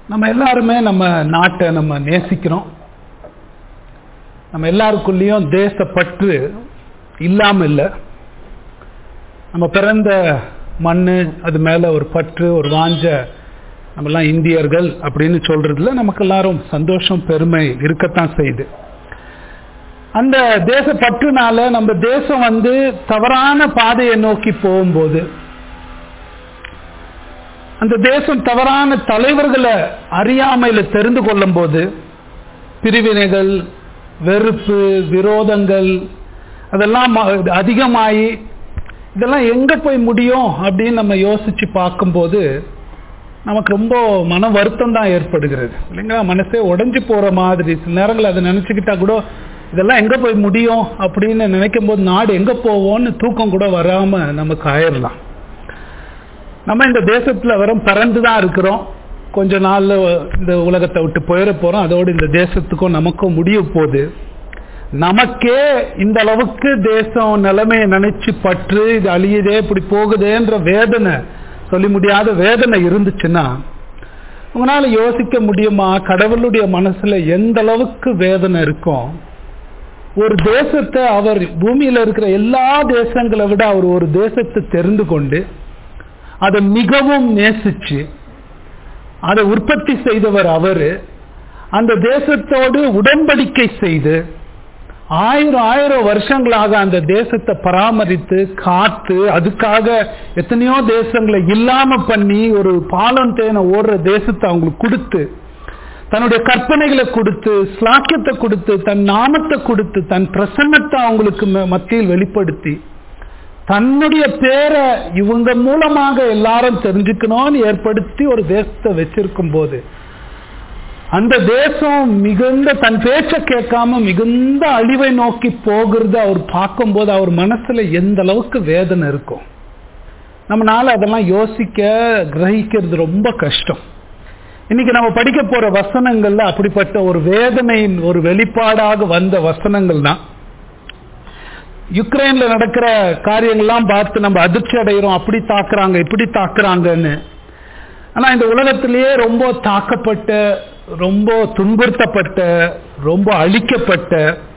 நம்ம எல்லாருமே நம்ம நாட்டை நம்ம நேசிக்கிறோம் நம்ம எல்லாருக்குள்ளேயும் தேசப்பற்று இல்லாம இல்லை நம்ம பிறந்த மண் அது மேல ஒரு பற்று ஒரு வாஞ்ச நம்மெல்லாம் இந்தியர்கள் அப்படின்னு சொல்றதுல நமக்கு எல்லாரும் சந்தோஷம் பெருமை இருக்கத்தான் செய்யுது அந்த தேச பற்றுனால நம்ம தேசம் வந்து தவறான பாதையை நோக்கி போகும்போது அந்த தேசம் தவறான தலைவர்களை அறியாமையில தெரிந்து கொள்ளும் போது பிரிவினைகள் வெறுப்பு விரோதங்கள் அதெல்லாம் அதிகமாகி இதெல்லாம் எங்க போய் முடியும் அப்படின்னு நம்ம யோசிச்சு பார்க்கும்போது நமக்கு ரொம்ப மன வருத்தம் தான் ஏற்படுகிறது இல்லைங்களா மனசே உடஞ்சி போற மாதிரி சில நேரங்கள் அதை நினைச்சுக்கிட்டா கூட இதெல்லாம் எங்க போய் முடியும் அப்படின்னு நினைக்கும் போது நாடு எங்க போவோம்னு தூக்கம் கூட வராம நமக்கு ஆயிடலாம் நம்ம இந்த தேசத்துல வெறும் பறந்து தான் இருக்கிறோம் கொஞ்ச நாள்ல இந்த உலகத்தை விட்டு போயிட போறோம் அதோடு இந்த தேசத்துக்கும் நமக்கும் முடிய போகுது நமக்கே இந்த அளவுக்கு தேசம் நிலைமையை நினைச்சு பற்று இது அழியுதே இப்படி போகுதேன்ற வேதனை சொல்லி முடியாத வேதனை இருந்துச்சுன்னா உங்களால யோசிக்க முடியுமா கடவுளுடைய மனசுல எந்த அளவுக்கு வேதனை இருக்கும் ஒரு தேசத்தை அவர் பூமியில இருக்கிற எல்லா தேசங்களை விட அவர் ஒரு தேசத்தை தெரிந்து கொண்டு அதை மிகவும் நேசிச்சு அதை உற்பத்தி செய்தவர் அவரு அந்த தேசத்தோடு உடன்படிக்கை செய்து ஆயிரம் ஆயிரம் வருஷங்களாக அந்த தேசத்தை பராமரித்து காத்து அதுக்காக எத்தனையோ தேசங்களை இல்லாம பண்ணி ஒரு பாலம் தேனை ஓடுற தேசத்தை அவங்களுக்கு கொடுத்து தன்னுடைய கற்பனைகளை கொடுத்து ஸ்லாக்கியத்தை கொடுத்து தன் நாமத்தை கொடுத்து தன் பிரசன்னத்தை அவங்களுக்கு மத்தியில் வெளிப்படுத்தி தன்னுடைய பேரை இவங்க மூலமாக எல்லாரும் தெரிஞ்சுக்கணும்னு ஏற்படுத்தி ஒரு தேசத்தை வச்சிருக்கும் போது அந்த தேசம் மிகுந்த தன் பேச்ச கேட்காம மிகுந்த அழிவை நோக்கி போகிறது அவர் பார்க்கும்போது அவர் மனசுல எந்த அளவுக்கு வேதனை இருக்கும் நம்மளால அதெல்லாம் யோசிக்க கிரகிக்கிறது ரொம்ப கஷ்டம் இன்னைக்கு நம்ம படிக்க போற வசனங்கள்ல அப்படிப்பட்ட ஒரு வேதனையின் ஒரு வெளிப்பாடாக வந்த வசனங்கள் தான் யுக்ரைன்ல நடக்கிற காரியங்கள்லாம் பார்த்து நம்ம அதிர்ச்சி அடைகிறோம் அப்படி தாக்குறாங்க இப்படி தாக்குறாங்கன்னு ஆனா இந்த உலகத்திலேயே ரொம்ப தாக்கப்பட்ட ரொம்ப துன்புறுத்தப்பட்ட ரொம்ப அழிக்கப்பட்ட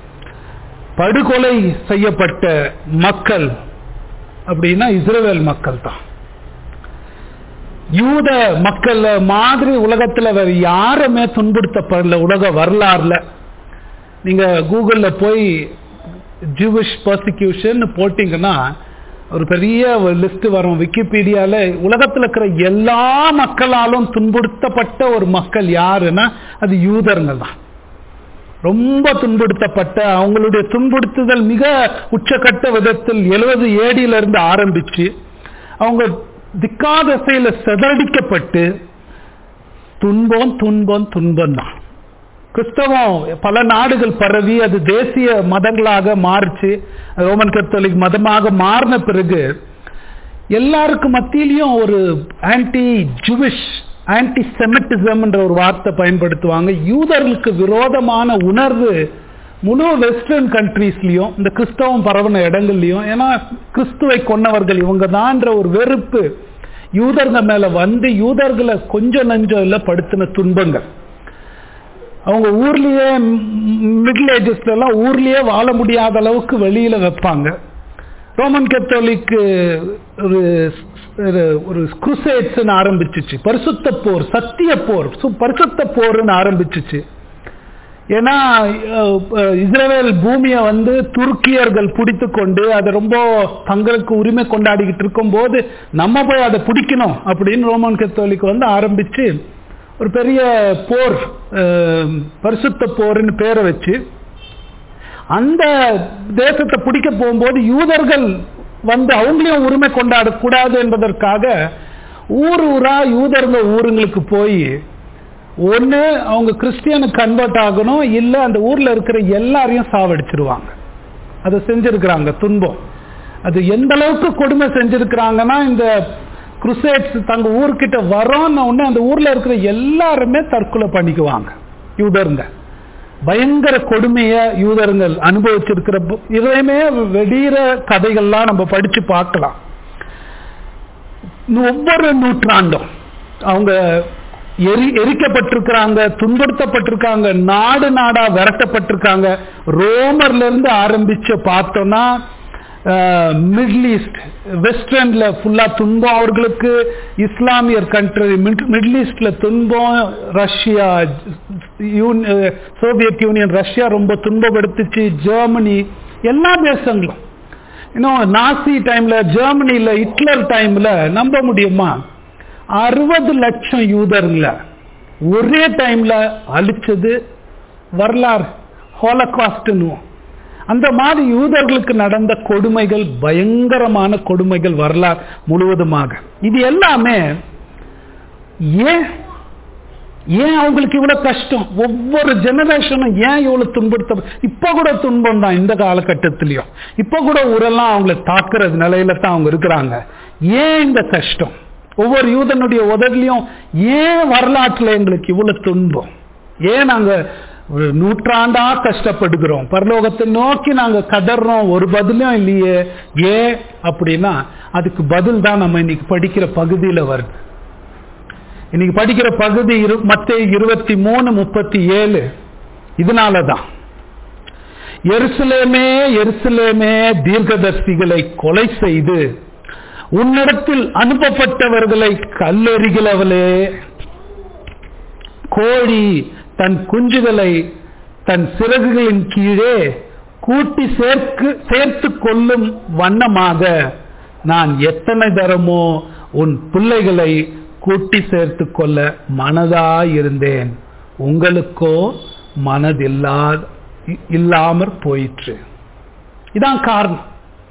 படுகொலை செய்யப்பட்ட மக்கள் அப்படின்னா இஸ்ரேல் மக்கள் தான் யூத மக்கள் மாதிரி உலகத்துல வேற யாருமே துன்புறுத்தப்படல உலக வரலாறுல நீங்க கூகுள்ல போய் ஜூவிஷ் பர்சிக்யூஷன் போட்டீங்கன்னா ஒரு பெரிய லிஸ்ட் வரும் விக்கிபீடியால உலகத்தில் இருக்கிற எல்லா மக்களாலும் துன்புறுத்தப்பட்ட ஒரு மக்கள் யாருன்னா அது யூதர்கள் தான் ரொம்ப துன்புறுத்தப்பட்ட அவங்களுடைய துன்புறுத்துதல் மிக உச்சக்கட்ட விதத்தில் எழுபது ஏடியில இருந்து ஆரம்பிச்சு அவங்க திக்காதசையில செதறடிக்கப்பட்டு துன்பம் துன்பம் துன்பம் தான் கிறிஸ்தவம் பல நாடுகள் பரவி அது தேசிய மதங்களாக மாறிச்சு ரோமன் கத்தோலிக் மதமாக மாறின பிறகு எல்லாருக்கும் மத்தியிலையும் ஒரு ஆன்டி ஜுவிஷ் ஆன்டி செமிட்டிசம் என்ற ஒரு வார்த்தை பயன்படுத்துவாங்க யூதர்களுக்கு விரோதமான உணர்வு முழு வெஸ்டர்ன் கண்ட்ரீஸ்லயும் இந்த கிறிஸ்தவம் பரவன இடங்கள்லயும் ஏன்னா கிறிஸ்துவை கொன்னவர்கள் இவங்க தான்ற ஒரு வெறுப்பு யூதர்கள் மேல வந்து யூதர்களை கொஞ்சம் நஞ்சம் இல்ல படுத்தின துன்பங்கள் அவங்க ஊர்லயே மிடில் ஏஜஸ்ல எல்லாம் ஊர்லயே வாழ முடியாத அளவுக்கு வெளியில வைப்பாங்க ரோமன் கத்தோலிக் ஒரு ஒரு குருசேட்ஸ் ஆரம்பிச்சிச்சு பரிசுத்த போர் சத்திய போர் பரிசுத்த போர்னு ஆரம்பிச்சிச்சு ஏன்னா இஸ்ரேல் பூமியை வந்து துருக்கியர்கள் பிடித்து கொண்டு அதை ரொம்ப தங்களுக்கு உரிமை கொண்டாடிக்கிட்டு இருக்கும் போது நம்ம போய் அதை பிடிக்கணும் அப்படின்னு ரோமன் கத்தோலிக் வந்து ஆரம்பிச்சு ஒரு பெரிய போர் பரிசுத்த போர்னு பேரை வச்சு அந்த தேசத்தை பிடிக்க போகும்போது யூதர்கள் வந்து அவங்களையும் உரிமை கொண்டாடக்கூடாது என்பதற்காக ஊர் ஊரா யூதர்கள் ஊருங்களுக்கு போய் ஒன்று அவங்க கிறிஸ்டியனுக்கு கன்வெர்ட் ஆகணும் இல்லை அந்த ஊரில் இருக்கிற எல்லாரையும் சாவடிச்சிருவாங்க அதை செஞ்சிருக்கிறாங்க துன்பம் அது எந்த அளவுக்கு கொடுமை செஞ்சிருக்கிறாங்கன்னா இந்த குருசேட்ஸ் தங்க ஊர்கிட்ட வரோன்னு உடனே அந்த ஊர்ல இருக்கிற எல்லாருமே தற்கொலை பண்ணிக்குவாங்க யூதருங்க பயங்கர கொடுமைய யூதருங்கள் அனுபவிச்சிருக்கிற இதையுமே வெடிகிற கதைகள்லாம் நம்ம படிச்சு பார்க்கலாம் ஒவ்வொரு நூற்றாண்டும் அவங்க எரி எரிக்கப்பட்டிருக்கிறாங்க துன்புறுத்தப்பட்டிருக்காங்க நாடு நாடா விரட்டப்பட்டிருக்காங்க ரோமர்ல இருந்து ஆரம்பிச்சு பார்த்தோம்னா மிடில் ஈஸ்ட் வெஸ்டர்ன்ல ஃபுல்லா துன்பம் அவர்களுக்கு இஸ்லாமியர் கண்ட்ரி மிடில் ஈஸ்ட்ல துன்பம் ரஷ்யா யூன் சோவியத் யூனியன் ரஷ்யா ரொம்ப துன்பப்படுத்துச்சு ஜெர்மனி எல்லா தேசங்களும் இன்னும் நாசி டைம்ல ஜெர்மனில ஹிட்லர் டைம்ல நம்ப முடியுமா அறுபது லட்சம் யூதர்ல ஒரே டைம்ல அழிச்சது வரலாறு ஹோலகாஸ்ட்னு அந்த மாதிரி யூதர்களுக்கு நடந்த கொடுமைகள் பயங்கரமான கொடுமைகள் வரலாறு முழுவதுமாக இது எல்லாமே ஏன் ஏன் அவங்களுக்கு இவ்வளவு கஷ்டம் ஒவ்வொரு ஜெனரேஷனும் ஏன் இவ்வளவு துன்புறுத்த இப்ப கூட துன்பம் தான் இந்த காலகட்டத்திலயும் இப்ப கூட உரெல்லாம் அவங்கள தாக்குறது நிலையில தான் அவங்க இருக்கிறாங்க ஏன் இந்த கஷ்டம் ஒவ்வொரு யூதனுடைய உதவிலையும் ஏன் வரலாற்றுல எங்களுக்கு இவ்வளவு துன்பம் ஏன் நாங்க ஒரு நூற்றாண்டா கஷ்டப்படுகிறோம் பரலோகத்தை நோக்கி நாங்க கதறோம் ஒரு பதிலும் இல்லையே ஏன் அப்படின்னா அதுக்கு பதில் தான் நம்ம இன்னைக்கு படிக்கிற பகுதியில வருது இன்னைக்கு படிக்கிற பகுதி மத்திய இருபத்தி மூணு முப்பத்தி ஏழு இதனாலதான் எருசலேமே எருசலேமே தீர்க்கதர்சிகளை கொலை செய்து உன்னிடத்தில் அனுப்பப்பட்டவர்களை கல்லெறிகளவளே கோழி தன் குஞ்சுகளை தன் சிறகுகளின் கீழே கூட்டி சேர்க்கு சேர்த்து கொள்ளும் வண்ணமாக நான் எத்தனை தரமோ உன் பிள்ளைகளை கூட்டி சேர்த்து கொள்ள மனதாயிருந்தேன் உங்களுக்கோ மனதில்லா இல்லாமற் போயிற்று இதான் காரணம்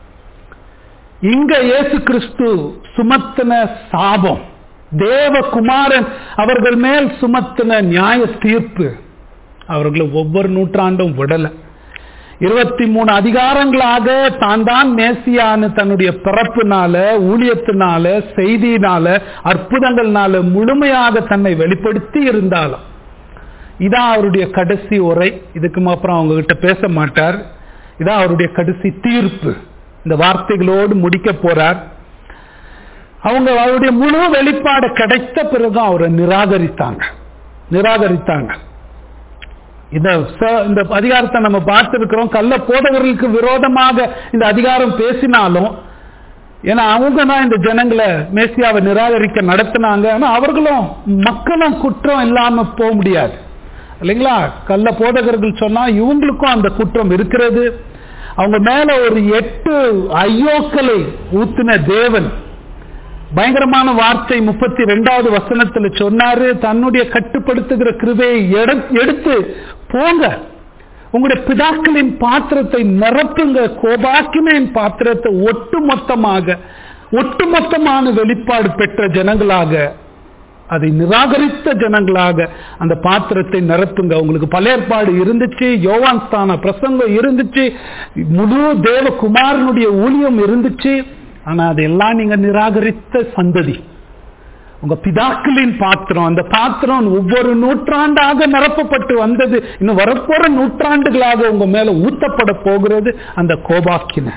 இங்க இயேசு கிறிஸ்து சுமத்தின சாபம் தேவகுமாரன் அவர்கள் மேல் சுமத்தின நியாய தீர்ப்பு அவர்களை ஒவ்வொரு நூற்றாண்டும் விடல இருபத்தி மூணு அதிகாரங்களாக தான் தான் மேசியான்னு தன்னுடைய பிறப்புனால ஊழியத்தினால செய்தியினால அற்புதங்கள்னால முழுமையாக தன்னை வெளிப்படுத்தி இருந்தாலும் இதான் அவருடைய கடைசி உரை இதுக்கு அப்புறம் அவங்க கிட்ட பேச மாட்டார் இதான் அவருடைய கடைசி தீர்ப்பு இந்த வார்த்தைகளோடு முடிக்க போறார் அவங்க அவருடைய முழு வெளிப்பாடு கிடைத்த பிறகு அவரை நிராகரித்தாங்க நிராகரித்தாங்க இந்த இந்த அதிகாரத்தை நம்ம பார்த்திருக்கிறோம் கள்ள போதவர்களுக்கு விரோதமாக இந்த அதிகாரம் பேசினாலும் ஏன்னா அவங்க தான் இந்த ஜனங்களை மேசியாவை நிராகரிக்க நடத்தினாங்க ஆனா அவர்களும் மக்களும் குற்றம் இல்லாம போக முடியாது இல்லைங்களா கள்ள போதகர்கள் சொன்னா இவங்களுக்கும் அந்த குற்றம் இருக்கிறது அவங்க மேல ஒரு எட்டு ஐயோக்களை ஊத்தின தேவன் பயங்கரமான வார்த்தை முப்பத்தி ரெண்டாவது வசனத்துல சொன்னாரு தன்னுடைய கட்டுப்படுத்துகிற கிருபையை எடுத்து போங்க உங்களுடைய பிதாக்களின் பாத்திரத்தை நிரப்புங்க கோபாக்கினின் பாத்திரத்தை ஒட்டுமொத்தமாக ஒட்டுமொத்தமான வெளிப்பாடு பெற்ற ஜனங்களாக அதை நிராகரித்த ஜனங்களாக அந்த பாத்திரத்தை நிரப்புங்க உங்களுக்கு பழையற்பாடு இருந்துச்சு யோவான் ஸ்தான பிரசங்கம் இருந்துச்சு முழு தேவகுமாரனுடைய ஊழியம் இருந்துச்சு ஆனா அதெல்லாம் நீங்க நிராகரித்த சந்ததி உங்க பிதாக்களின் பாத்திரம் அந்த பாத்திரம் ஒவ்வொரு நூற்றாண்டாக நிரப்பப்பட்டு வந்தது இன்னும் வரப்போற நூற்றாண்டுகளாக உங்க மேல ஊத்தப்பட போகிறது அந்த கோபாக்கின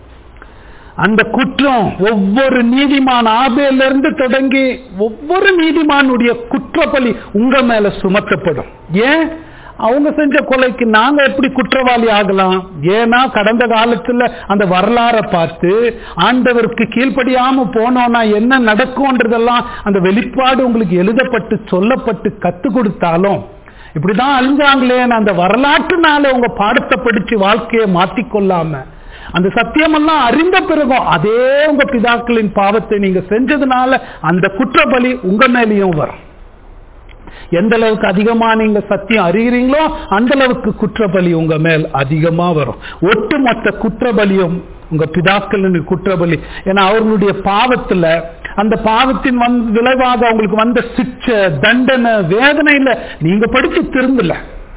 அந்த குற்றம் ஒவ்வொரு நீதிமான் ஆபேல இருந்து தொடங்கி ஒவ்வொரு நீதிமானுடைய குற்றப்பலி உங்க மேல சுமத்தப்படும் ஏன் அவங்க செஞ்ச கொலைக்கு நாங்க எப்படி குற்றவாளி ஆகலாம் ஏன்னா கடந்த காலத்துல அந்த வரலாற பார்த்து ஆண்டவருக்கு கீழ்ப்படியாம போனோம்னா என்ன நடக்கும்ன்றதெல்லாம் அந்த வெளிப்பாடு உங்களுக்கு எழுதப்பட்டு சொல்லப்பட்டு கத்து கொடுத்தாலும் இப்படிதான் அழிஞ்சாங்களேன்னு அந்த வரலாற்றுனால உங்க பாடத்தை படிச்சு வாழ்க்கையை மாத்திக்கொள்ளாம அந்த சத்தியமெல்லாம் அறிந்த பிறகும் அதே உங்க பிதாக்களின் பாவத்தை நீங்க செஞ்சதுனால அந்த குற்றபலி உங்க மேலேயும் வரும் எந்த அளவுக்கு அதிகமா நீங்க சத்தியம் அறிகிறீங்களோ அந்த அளவுக்கு குற்றபலி உங்க மேல் அதிகமா வரும் ஒட்டுமொத்த குற்றபலியும் உங்க பிதாக்களின் குற்றபலி ஏன்னா அவர்களுடைய பாவத்துல அந்த பாவத்தின் வந்து விளைவாக அவங்களுக்கு வந்த சிக்ஷை தண்டனை வேதனையில நீங்க படிச்சு திரும்பல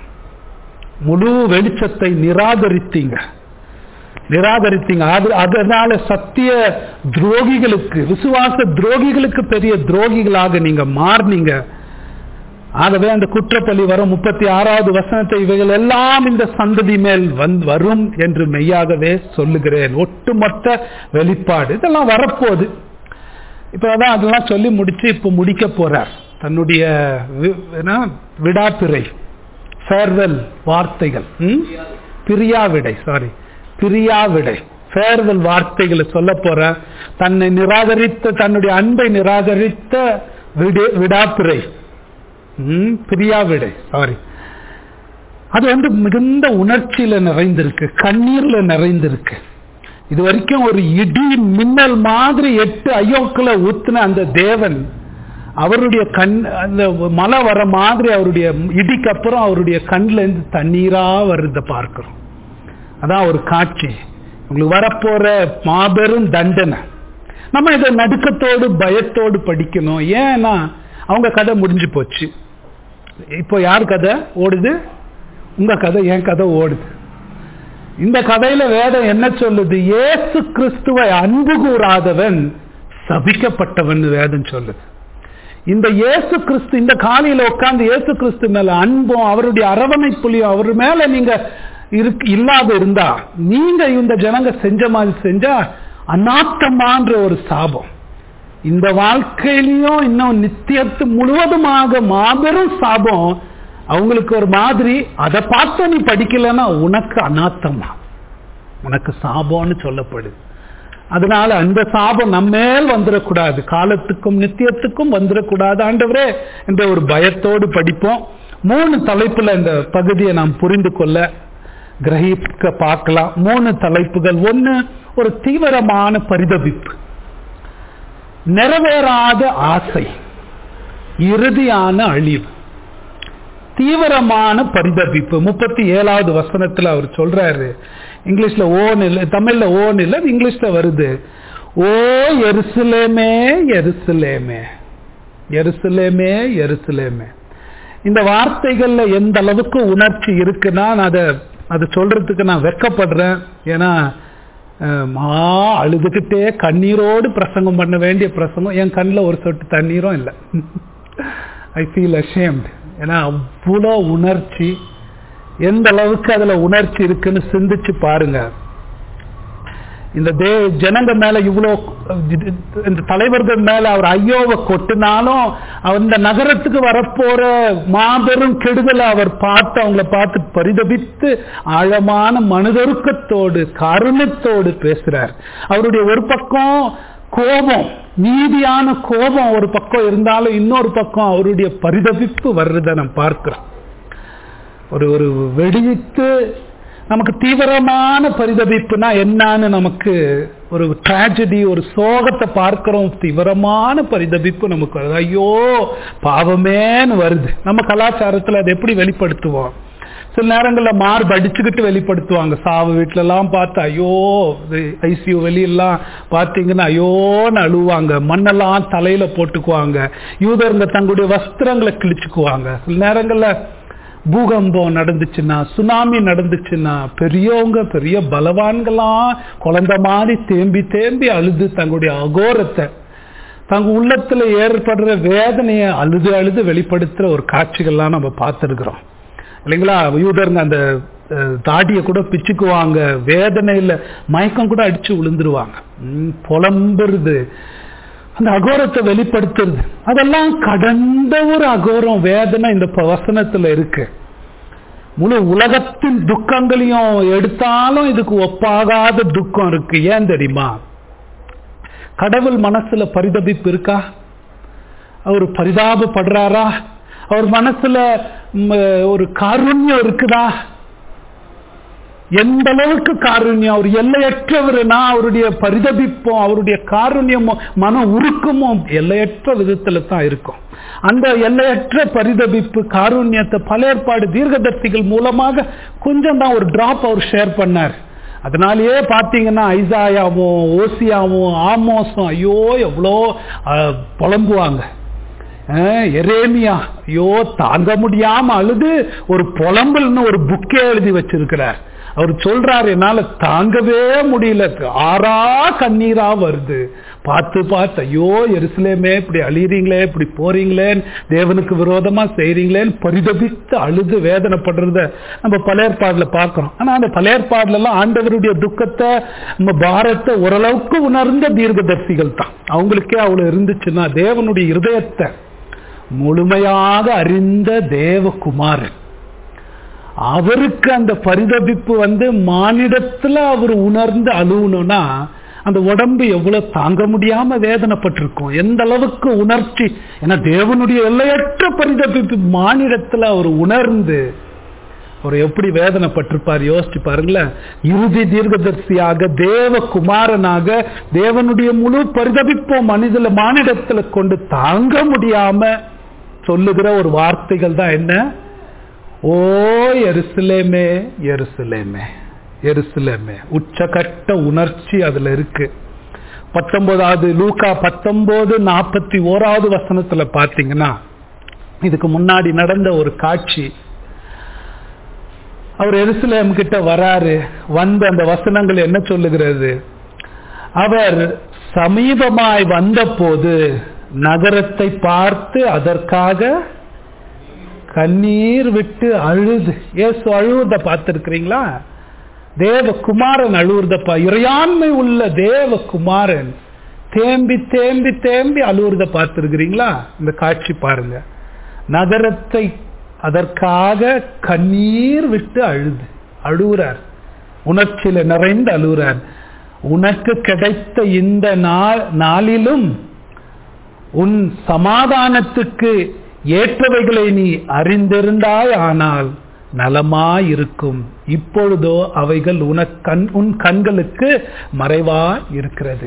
முழு வெளிச்சத்தை நிராகரித்தீங்க நிராகரித்தீங்க அது அதனால சத்திய துரோகிகளுக்கு விசுவாச துரோகிகளுக்கு பெரிய துரோகிகளாக நீங்க மாறினீங்க ஆகவே அந்த குற்றப்பள்ளி வரும் முப்பத்தி ஆறாவது வசனத்தை இவைகள் எல்லாம் இந்த சந்ததி மேல் வந்து வரும் என்று மெய்யாகவே சொல்லுகிறேன் ஒட்டுமொத்த வெளிப்பாடு இதெல்லாம் வரப்போகுது இப்ப அதான் அதெல்லாம் சொல்லி முடிச்சு இப்ப முடிக்க போறார் தன்னுடைய வி- என்ன, விடாப்பிறை ஃபேர்வெல் வார்த்தைகள் ம்? பிரியாவிடை சாரி பிரியாவிடை ஃபேர்வெல் வார்த்தைகளை சொல்ல போற தன்னை நிராகரித்த தன்னுடைய அன்பை நிராகரித்த விடு விடாப்பிறை ம், பிரியாவிடை சாரி அது வந்து மிகுந்த உணர்ச்சியில நிறைந்திருக்கு கண்ணீர்ல நிறைந்திருக்கு இது வரைக்கும் ஒரு இடி மின்னல் மாதிரி எட்டு ஐயோக்களை ஊத்துன அந்த தேவன் அவருடைய கண் அந்த மழை வர மாதிரி அவருடைய இடிக்கு அப்புறம் அவருடைய கண்ணுல இருந்து தண்ணீரா வருத பார்க்கிறோம் அதான் ஒரு காட்சி உங்களுக்கு வரப்போற மாபெரும் தண்டனை நம்ம இதை நடுக்கத்தோடு பயத்தோடு படிக்கணும் ஏன்னா அவங்க கதை முடிஞ்சு போச்சு இப்போ யார் கதை ஓடுது உங்க கதை என் கதை ஓடுது இந்த கதையில வேதம் என்ன சொல்லுது இயேசு கிறிஸ்துவை அன்பு கூறாதவன் சபிக்கப்பட்டவன் வேதம் சொல்லுது இந்த இயேசு கிறிஸ்து இந்த காலையில உட்கார்ந்து இயேசு கிறிஸ்து மேல அன்பும் அவருடைய அரவணைப்புலையும் அவர் மேல நீங்க இருக்கு இல்லாத இருந்தா நீங்க இந்த ஜனங்க செஞ்ச மாதிரி செஞ்சா அநாத்தமான்ற ஒரு சாபம் இந்த வாழ்க்கையிலையும் இன்னும் நித்தியத்து முழுவதுமாக மாபெரும் சாபம் அவங்களுக்கு ஒரு மாதிரி அதை பார்த்து நீ படிக்கலைன்னா உனக்கு அநாத்தமா உனக்கு சாபம்னு சொல்லப்படுது அதனால அந்த சாபம் நம்ம மேல் வந்துடக்கூடாது காலத்துக்கும் நித்தியத்துக்கும் வந்துடக்கூடாது ஆண்டவரே என்ற ஒரு பயத்தோடு படிப்போம் மூணு தலைப்புல இந்த பகுதியை நாம் புரிந்து கொள்ள கிரகிக்க பார்க்கலாம் மூணு தலைப்புகள் ஒன்னு ஒரு தீவிரமான பரிதபிப்பு நிறைவேறாத ஆசை இறுதியான அழிவு தீவிரமான பரிதபிப்பு முப்பத்தி ஏழாவது வசனத்துல அவர் சொல்றாரு இங்கிலீஷ்ல ஓன் இல்ல தமிழ்ல ஓன் இல்ல அது இங்கிலீஷ்ல வருது ஓ எருசலேமே எருசலேமே எருசலேமே எருசலேமே இந்த வார்த்தைகள்ல எந்த அளவுக்கு உணர்ச்சி இருக்குன்னா நான் அதை அதை சொல்றதுக்கு நான் வெக்கப்படுறேன் ஏன்னா அஹ், மா அழுதுகிட்டே கண்ணீரோடு பிரசங்கம் பண்ண வேண்டிய பிரசங்கம் என் கண்ணில் ஒரு சொட்டு தண்ணீரும் இல்லை ஐ ஃபீல் ashamed ஏன்னா அவ்வளோ உணர்ச்சி எந்த அளவுக்கு அதுல உணர்ச்சி இருக்குன்னு சிந்திச்சு பாருங்க இந்த தே ஜனங்க மேல இவ்வளோ இந்த தலைவர்கள் மேல அவர் ஐயோவை கொட்டினாலும் அந்த நகரத்துக்கு வரப்போற மாபெரும் கெடுதலை அவர் பார்த்து அவங்கள பார்த்து பரிதபித்து ஆழமான மனிதருக்கத்தோடு கருணத்தோடு பேசுறார் அவருடைய ஒரு பக்கம் கோபம் நீதியான கோபம் ஒரு பக்கம் இருந்தாலும் இன்னொரு பக்கம் அவருடைய பரிதபிப்பு வர்றதை நம்ம பார்க்கிறோம் ஒரு ஒரு வெடிவித்து நமக்கு தீவிரமான பரிதபிப்புனா என்னன்னு நமக்கு ஒரு tragedy ஒரு சோகத்தை பார்க்கிறோம் தீவிரமான பரிதபிப்பு நமக்கு வருது ஐயோ பாவமேன்னு வருது நம்ம கலாச்சாரத்துல அதை எப்படி வெளிப்படுத்துவோம் சில நேரங்களில் மார்பு அடிச்சுக்கிட்டு வெளிப்படுத்துவாங்க சாவு வீட்டுல எல்லாம் பார்த்து ஐயோ ஐசியூ வெளியெல்லாம் பார்த்தீங்கன்னா ஐயோன்னு அழுவாங்க மண்ணெல்லாம் தலையில போட்டுக்குவாங்க யூதருங்க தங்களுடைய வஸ்திரங்களை கிழிச்சுக்குவாங்க சில நேரங்கள்ல பூகம்பம் நடந்துச்சுன்னா சுனாமி நடந்துச்சுன்னா பெரியவங்க பெரிய பலவான்களாம் குழந்தை மாதிரி தேம்பி தேம்பி அழுது தங்களுடைய அகோரத்தை தங்க உள்ளத்துல ஏற்படுற வேதனையை அழுது அழுது வெளிப்படுத்துற ஒரு காட்சிகள்லாம் நம்ம பார்த்துருக்குறோம் இல்லைங்களா யூதருங்க அந்த அஹ், தாடியை கூட பிச்சுக்குவாங்க வேதனையில மயக்கம் கூட அடிச்சு விழுந்துருவாங்க ம், புலம்புறது அந்த அகோரத்தை வெளிப்படுத்துறது அதெல்லாம் கடந்த ஒரு அகோரம் வேதனை இந்த ப- வசனத்துல இருக்கு முழு உலகத்தின் துக்கங்களையும் எடுத்தாலும் இதுக்கு ஒப்பாகாத துக்கம் இருக்கு ஏன் தெரியுமா கடவுள் மனசுல பரிதபிப்பு இருக்கா அவர் பரிதாபப்படுறாரா அவர் மனசுல ம், ஒரு காருண்யம் இருக்குதா எந்த அளவுக்கு காருண்யம் அவர் எல்லையற்றவர்னா அவருடைய பரிதபிப்பும் அவருடைய காருண்யமும் மன உருக்கமும் எல்லையற்ற விதத்துல தான் இருக்கும் அந்த எல்லையற்ற பரிதபிப்பு காருண்யத்தை பல ஏற்பாடு தீர்க்கதர்சிகள் மூலமாக கொஞ்சம் தான் ஒரு டிராப் அவர் ஷேர் பண்ணார் அதனாலேயே பார்த்தீங்கன்னா ஐசாயாவும் ஓசியாவும் ஆமோஸும் ஐயோ எவ்வளோ அஹ், புலம்புவாங்க அஹ், எரேமியா ஐயோ தாங்க முடியாம அழுது ஒரு புலம்பல்னு ஒரு புக்கே எழுதி வச்சிருக்கிறார் அவர் சொல்றாரு என்னால தாங்கவே முடியல ஆறா கண்ணீரா வருது பார்த்து பார்த்து ஐயோ எருசலேமே இப்படி அழியறீங்களே இப்படி போறீங்களே தேவனுக்கு விரோதமா செய்றீங்களேன்னு பரிதபித்து அழுது வேதனைப்படுறத நம்ம பழையற்பாடுல பார்க்கிறோம் ஆனா அந்த பழையற்பாடுல எல்லாம் ஆண்டவருடைய துக்கத்தை நம்ம பாரத்தை ஓரளவுக்கு உணர்ந்த தீர்க்கதரிசிகள் தான் அவங்களுக்கே அவ்வளவு இருந்துச்சுன்னா தேவனுடைய இருதயத்தை முழுமையாக அறிந்த தேவகுமாரன் அவருக்கு அந்த பரிதபிப்பு வந்து மானிடத்துல அவர் உணர்ந்து அழுவணும்னா அந்த உடம்பு எவ்வளவு தாங்க முடியாம வேதனைப்பட்டிருக்கும் எந்த அளவுக்கு உணர்ச்சி ஏன்னா தேவனுடைய எல்லையற்ற பரிதபிப்பு மானிடத்துல அவர் உணர்ந்து அவர் எப்படி வேதனைப்பட்டிருப்பார் யோசிச்சு பாருங்களேன் இறுதி தீர்க்கதரிசியாக தேவ குமாரனாக தேவனுடைய முழு பரிதபிப்போம் மனிதல மானிடத்துல கொண்டு தாங்க முடியாம சொல்லுகிற ஒரு வார்த்தைகள் தான் என்ன ஓ எருசலேமே எருசலேமே எருசலேமே உச்சகட்ட உணர்ச்சி அதுல இருக்கு பத்தொன்பதாவது லூக்கா பத்தொன்பது நாற்பத்தி ஓராவது வசனத்துல பாத்தீங்கன்னா இதுக்கு முன்னாடி நடந்த ஒரு காட்சி அவர் எருசலேம் கிட்ட வராரு வந்து அந்த வசனங்கள் என்ன சொல்லுகிறது அவர் சமீபமாய் வந்தபோது நகரத்தை பார்த்து அதற்காக கண்ணீர் விட்டு அழுது ஏசு அழுவத பார்த்திருக்கிறீங்களா தேவகுமாரன் அழுவுறதப்பா இறையாண்மை உள்ள தேவகுமாரன் தேம்பி தேம்பி தேம்பி அழுவுறத பார்த்திருக்கிறீங்களா இந்த காட்சி பாருங்க நகரத்தை அதற்காக கண்ணீர் விட்டு அழுது அழுகிறார் உணர்ச்சியில நிறைந்து அழுகிறார் உனக்கு கிடைத்த இந்த நாளிலும் உன் சமாதானத்துக்கு ஏற்றவைகளை நீ அறிந்திருந்தாய் ஆனால் நலமாயிருக்கும் இப்பொழுதோ அவைகள் உனக்கண் உன் கண்களுக்கு மறைவா இருக்கிறது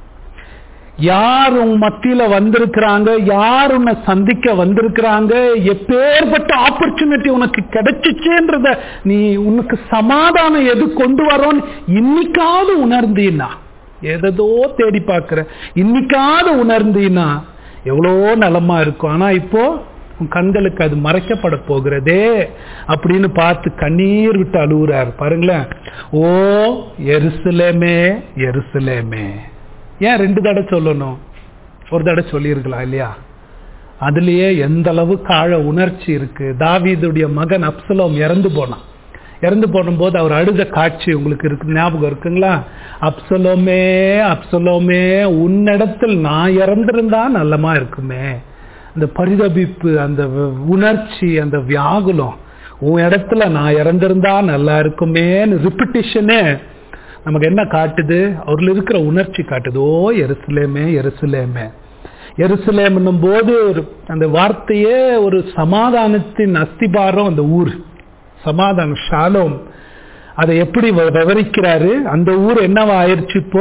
யார் உன் மத்தியில வந்திருக்கிறாங்க யார் உன்னை சந்திக்க வந்திருக்கிறாங்க எப்பேற்பட்ட ஆப்பர்ச்சுனிட்டி உனக்கு கிடைச்சிச்சுன்றத நீ உனக்கு சமாதானம் எது கொண்டு வரோன்னு இன்னைக்காவது உணர்ந்தீன்னா எதோ தேடி பார்க்கிற இன்னைக்காவது உணர்ந்தீன்னா எவ்வளோ நலமா இருக்கும் ஆனா இப்போ உன் கண்களுக்கு அது மறைக்கப்பட போகிறதே அப்படின்னு பார்த்து கண்ணீர் விட்டு அழுகுறார் பாருங்களேன் ஓ எருசலேமே எருசலேமே ஏன் ரெண்டு தடவை சொல்லணும் ஒரு தடவை சொல்லியிருக்கலாம் இல்லையா அதுலயே எந்த அளவுக்கு ஆழ உணர்ச்சி இருக்கு தாவீதுடைய மகன் அப்சலோம் இறந்து போனான் இறந்து போடும்போது அவர் அழுத காட்சி உங்களுக்கு இருக்கு ஞாபகம் இருக்குங்களா அப்சலோமே அப்சலோமே உன்னிடத்தில் நான் இறந்திருந்தா நல்லமா இருக்குமே அந்த பரிதபிப்பு அந்த உணர்ச்சி அந்த வியாகுலம் உன் இடத்துல நான் இறந்திருந்தா நல்லா இருக்குமேன்னு ரிப்பிட்டிஷனே நமக்கு என்ன காட்டுது அவர்கள் இருக்கிற உணர்ச்சி காட்டுது ஓ எருசலேமே எருசலேமே எருசலேம் போது ஒரு அந்த வார்த்தையே ஒரு சமாதானத்தின் அஸ்திபாரம் அந்த ஊர் சமாதானம் ஷாலோம் அதை எப்படி விவரிக்கிறாரு அந்த ஊர் என்னவா ஆயிடுச்சு இப்போ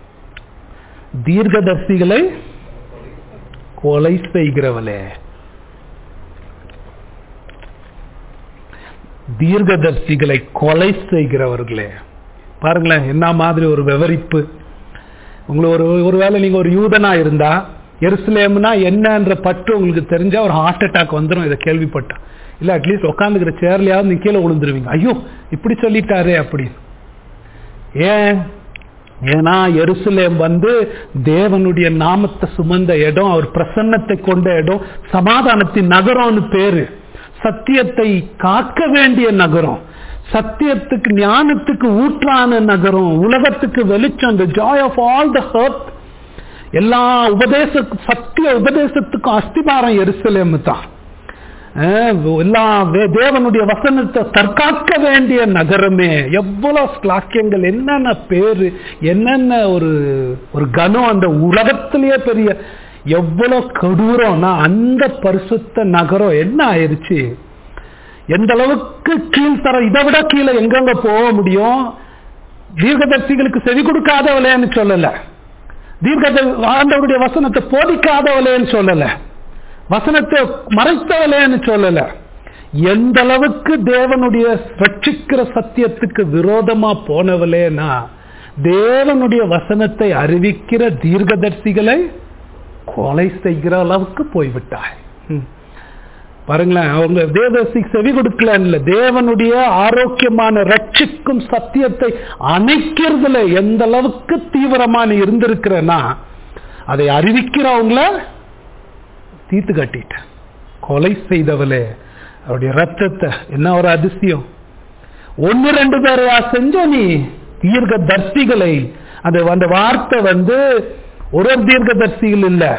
தீர்க்கதர்சிகளை கொலை செய்கிறவளே தீர்க்கதர்சிகளை கொலை செய்கிறவர்களே பாருங்களேன் என்ன மாதிரி ஒரு விவரிப்பு உங்களை ஒரு ஒருவேளை நீங்க ஒரு யூதனா இருந்தா எருசலேம்னா என்னன்ற பற்று உங்களுக்கு தெரிஞ்சா ஒரு ஹார்ட் அட்டாக் வந்துடும் இதை கேள்விப்பட்டா இல்ல அட்லீஸ்ட் உட்காந்துக்கிற சேர்லயாவது நீ கீழே விழுந்துருவீங்க ஐயோ இப்படி சொல்லிட்டாரே அப்படின்னு ஏன் ஏன்னா எருசலேம் வந்து தேவனுடைய நாமத்தை சுமந்த இடம் அவர் பிரசன்னத்தை கொண்ட இடம் சமாதானத்தின் நகரம்னு பேரு சத்தியத்தை காக்க வேண்டிய நகரம் சத்தியத்துக்கு ஞானத்துக்கு ஊற்றான நகரம் உலகத்துக்கு வெளிச்சம் the joy of all the earth எல்லா உபதேச சத்திய உபதேசத்துக்கும் அஸ்திபாரம் எருசலேம் தான் எல்லா தேவனுடைய வசனத்தை தற்காக்க வேண்டிய நகரமே எவ்வளவு ஸ்லாக்கியங்கள் என்னென்ன பேரு என்னென்ன ஒரு ஒரு கனம் அந்த உலகத்திலேயே பெரிய எவ்வளவு கொடூரம்னா அந்த பரிசுத்த நகரம் என்ன ஆயிடுச்சு எந்த அளவுக்கு கீழ்த்தர இதை விட கீழே எங்கெங்க போக முடியும் தீர்க்கதர்சிகளுக்கு செவி கொடுக்காதவளேன்னு சொல்லல தீர்க்கத ஆண்டவருடைய வசனத்தை போதிக்காதவளேன்னு சொல்லல வசனத்தை மறைத்தவளேன்னு சொல்லல எந்த அளவுக்கு தேவனுடைய ரட்சிக்கிற சத்தியத்துக்கு விரோதமா போனவளேனா தேவனுடைய வசனத்தை அறிவிக்கிற தீர்க்கதர்சிகளை கொலை செய்கிற அளவுக்கு போய்விட்டாய் பாருங்களேன் அவங்க தேவதர்சிக்கு செவி கொடுக்கல இல்ல தேவனுடைய ஆரோக்கியமான ரட்சிக்கும் சத்தியத்தை அணைக்கிறதுல எந்த அளவுக்கு தீவிரமா நீ இருந்திருக்கிறனா அதை அறிவிக்கிறவங்கள தீத்து கட்டிட்ட கொலை செய்தவளே அவருடைய ரத்தத்தை என்ன ஒரு அதிசயம் ஒன்னு ரெண்டு பேரையா செஞ்ச நீ தீர்க்க தர்சிகளை அந்த அந்த வார்த்தை வந்து ஒரு தீர்க்க தர்சிகள் இல்ல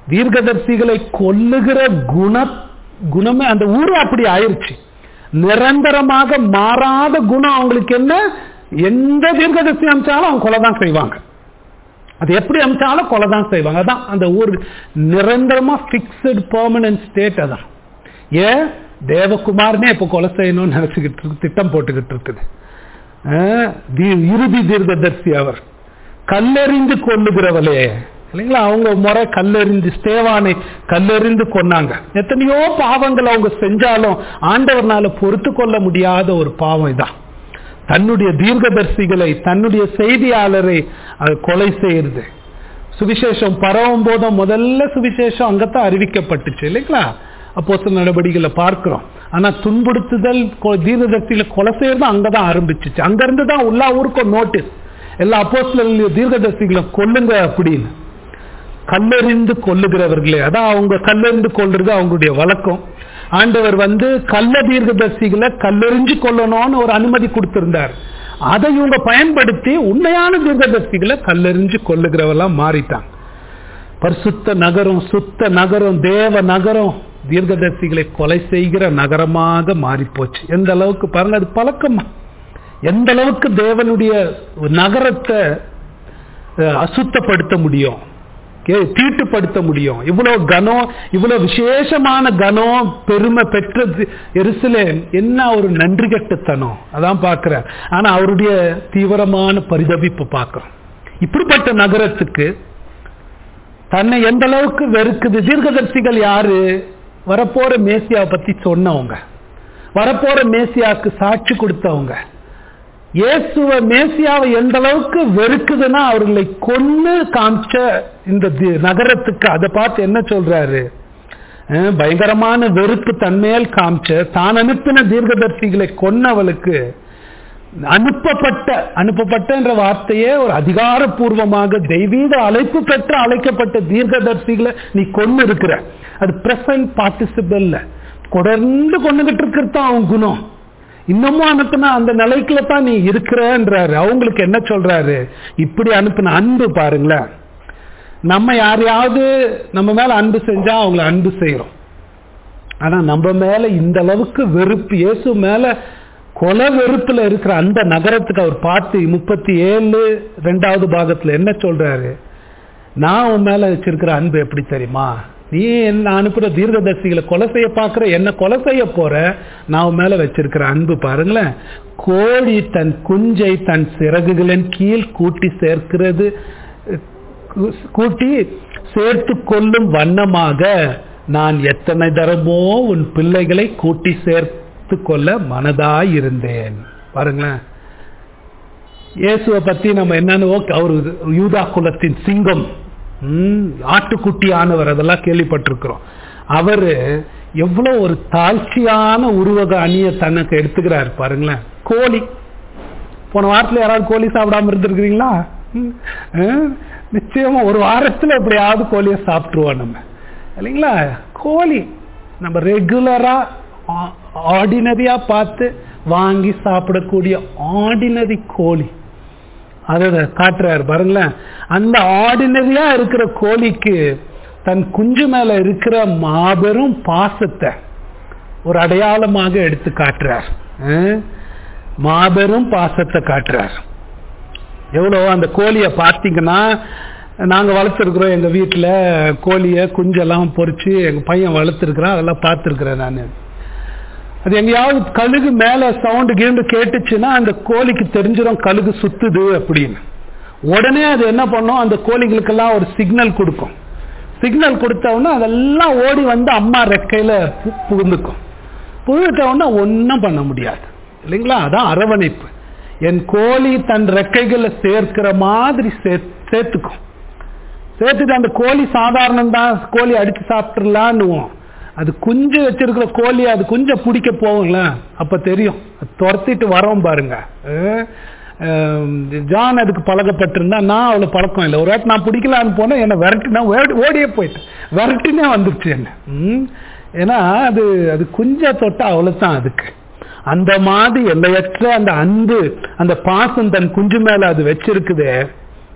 தீர்க்கதரிசிகளை கொல்லுகிற குண குணமே அந்த ஊரு அப்படி ஆயிருச்சு நிரந்தரமாக மாறாத குணம் அவங்களுக்கு என்ன எந்த தீர்க்கதரிசி அமைச்சாலும் அவங்க கொலை தான் செய்வாங்க அது எப்படி அமைச்சாலும் கொலை தான் செய்வாங்க அதான் அந்த ஊர் நிரந்தரமா பிக்சட் பெர்மனன்ட் ஸ்டேட் அதான் ஏன் தேவகுமாரனே இப்ப கொலை செய்யணும்னு நினைச்சுக்கிட்டு இருக்கு திட்டம் போட்டுக்கிட்டு இருக்குது ஆஹ், தி- இறுதி தீர்க்கதரிசி அவர் கல்லெறிந்து கொள்ளுகிறவளே இல்லைங்களா அவங்க முறை கல்லெறிந்து ஸ்தேவானை கல்லெறிந்து கொன்னாங்க எத்தனையோ பாவங்கள் அவங்க செஞ்சாலும் ஆண்டவர்னால பொறுத்து கொள்ள முடியாத ஒரு பாவம் இதான் தன்னுடைய தீர்க்கதரிசிகளை தன்னுடைய செய்தியாளரை அது கொலை செய்யறது சுவிசேஷம் பரவும் போதும் முதல்ல சுவிசேஷம் அங்கத்தான் அறிவிக்கப்பட்டுச்சு இல்லைங்களா அப்போ நடவடிக்கைகளை பார்க்கிறோம் ஆனா துன்புறுத்துதல் கொ- தீர்க்கதரிசிகளை கொலை செய்யறது அங்கதான் ஆரம்பிச்சிச்சு அங்க இருந்து தான் எல்லா ஊருக்கும் நோட்டீஸ் எல்லா அப்போஸ்தலர்களையும் தீர்க்கதரிசிகளை கொல்லுங்க அப்படின்னு கல்லெறிந்து கொல்லுகிறவர்களே அதான் அவங்க கல்லெறிந்து கொள்றது அவங்களுடைய வழக்கம் ஆண்டவர் வந்து கள்ள தீர்க்கதரிசிகளை கல்லெறிஞ்சு கொல்லணும்னு ஒரு அனுமதி கொடுத்திருந்தார் அதை இவங்க பயன்படுத்தி உண்மையான தீர்க்கதரிசிகளை கல்லெறிஞ்சு கொல்லுகிறவெல்லாம் மாறிட்டாங்க பரிசுத்த நகரம் சுத்த நகரம் தேவ நகரம் தீர்க்கதரிசிகளை கொலை செய்கிற நகரமாக மாறி போச்சு எந்த அளவுக்கு பாருங்க அது பழக்கமா எந்த அளவுக்கு தேவனுடைய நகரத்தை அஹ், அசுத்தப்படுத்த முடியும் கே- தீட்டுப்படுத்த முடியும் இவ்வளவு கனம் இவ்வளவு விசேஷமான கனம் பெருமை பெற்றது எருசலேம் என்ன ஒரு நன்றி கட்டுத்தனம் அதான் பார்க்கிறேன் ஆனா அவருடைய தீவிரமான பரிதவிப்பு பார்க்கிறோம் இப்படிப்பட்ட நகரத்துக்கு தன்னை எந்த அளவுக்கு வெறுக்குது தீர்க்கதரிசிகள் யாரு வரப்போற மேசியாவை பத்தி சொன்னவங்க வரப்போற மேசியாவுக்கு சாட்சி கொடுத்தவங்க இயேசுவ மேசியாவை எந்த அளவுக்கு வெறுக்குதுன்னா அவர்களை கொன்னு காமிச்ச இந்த தி- நகரத்துக்கு அதை பார்த்து என்ன சொல்றாரு அஹ், பயங்கரமான வெறுப்பு தன்மேல் காமிச்ச தான் அனுப்பின தீர்க்கதரிசிகளை கொன்னவளுக்கு அனுப்பப்பட்ட அனுப்பப்பட்ட வார்த்தையே ஒரு அதிகாரப்பூர்வமாக தெய்வீக அழைப்பு பெற்று அழைக்கப்பட்ட தீர்க்கதரிசிகளை நீ கொண்டு இருக்கிற அது பிரசன்ட் பார்ட்டிசிபிள் தொடர்ந்து கொண்டுகிட்டு இருக்கிறது தான் அவன் குணம் இன்னமும் அனுப்புன அந்த நிலைக்குள்ள தான் நீ இருக்கிறன்றாரு அவங்களுக்கு என்ன சொல்றாரு இப்படி அனுப்புன அன்பு பாருங்களேன் நம்ம யாரையாவது நம்ம மேல அன்பு செஞ்சா அவங்கள அன்பு செய்யறோம் ஆனா நம்ம மேல இந்த அளவுக்கு வெறுப்பு இயேசு மேல கொலை வெறுப்புல இருக்கிற அந்த நகரத்துக்கு அவர் பார்த்து முப்பத்தி ஏழு ரெண்டாவது பாகத்துல என்ன சொல்றாரு நான் உன் மேல வச்சிருக்கிற அன்பு எப்படி தெரியுமா நீ என்ன அனுப்புற தீர்க்கதரிசிகளை கொலை செய்ய பார்க்கிற என்ன கொலை செய்ய போற நான் உன் மேல வச்சிருக்கிற அன்பு பாருங்களேன் கோழி தன் குஞ்சை தன் சிறகுகளின் கீழ் கூட்டி சேர்க்கிறது கு- கூட்டி சேர்த்து கொள்ளும் வண்ணமாக நான் எத்தனை தரமோ உன் பிள்ளைகளை கூட்டி சேர்த்து கொள்ள மனதாய் இருந்தேன் பாருங்களேன் இயேசுவை பத்தி நம்ம என்னன்னு ஓகே, அவர் யூதா குலத்தின் சிங்கம் ம், ஆட்டுக்குட்டியானவர் அதெல்லாம் கேள்விப்பட்டிருக்கிறோம் அவரு எவ்வளவு ஒரு தாழ்ச்சியான உருவக அணிய தனக்கு எடுத்துக்கிறார் பாருங்களேன் கோழி போன வாரத்துல யாராவது கோழி சாப்பிடாம இருந்திருக்கிறீங்களா ம், அஹ், நிச்சயமா ஒரு வாரத்துல எப்படியாவது கோழியை சாப்பிட்டுருவோம் நம்ம இல்லைங்களா கோழி நம்ம ரெகுலரா ஆர்டினரியா பார்த்து வாங்கி சாப்பிடக்கூடிய ஆர்டினரி கோழி அதை காட்டுறாரு பாருங்களேன் அந்த ஆர்டினரியா இருக்கிற கோழிக்கு தன் குஞ்சு மேல இருக்கிற மாபெரும் பாசத்தை ஒரு அடையாளமாக எடுத்து காட்டுறார் அஹ், மாபெரும் பாசத்தை காட்டுறார் எவ்வளோ அந்த கோழியை பார்த்தீங்கன்னா நாங்க வளர்த்துருக்குறோம் எங்க வீட்டுல கோழியை குஞ்செல்லாம் பொறிச்சு எங்க பையன் வளர்த்துருக்குறான் அதெல்லாம் பார்த்துருக்குறேன் நான் அது எங்கேயாவது கழுகு மேல சவுண்டு கீண்டு கேட்டுச்சுன்னா அந்த கோழிக்கு தெரிஞ்சிடும் கழுகு சுத்துது அப்படின்னு உடனே அது என்ன பண்ணும் அந்த கோழிகளுக்கெல்லாம் ஒரு சிக்னல் கொடுக்கும் சிக்னல் கொடுத்த உடனே அதெல்லாம் ஓடி வந்து அம்மா ரெக்கையில பு- புகுந்துக்கும் புகுந்துட்ட உடனே ஒன்றும் பண்ண முடியாது இல்லைங்களா அதான் அரவணைப்பு என் கோழி தன் ரெக்கைகளை சேர்க்கிற மாதிரி சே- சேர்த்துக்கும் சேர்த்துட்டு அந்த கோழி சாதாரணம் தான் கோழி அடிச்சு சாப்பிட்டுலான்னுவோம் அது குஞ்சு வச்சிருக்கிற கோழி அது குஞ்ச பிடிக்க போகும்ல அப்ப தெரியும் அது துரத்திட்டு வரோம் பாருங்க அஹ், அஹ், ஜான் அதுக்கு பழக்கப்பட்டிருந்தா நான் அவ்வளவு பழக்கம் இல்லை ஒரு வாட்டி நான் பிடிக்கலான்னு போனேன் என்ன விரட்டினா ஓடி- ஓடியே போயிட்டேன் விரட்டினே வந்துருச்சு என்ன ம். ஏன்னா அது அது குஞ்ச தொட்டா அவ்வளவுதான் அதுக்கு அந்த மாதிரி எல்லையற்ற அந்த அன்பு அந்த பாசம் தன் குஞ்சு மேல அது வச்சிருக்குதே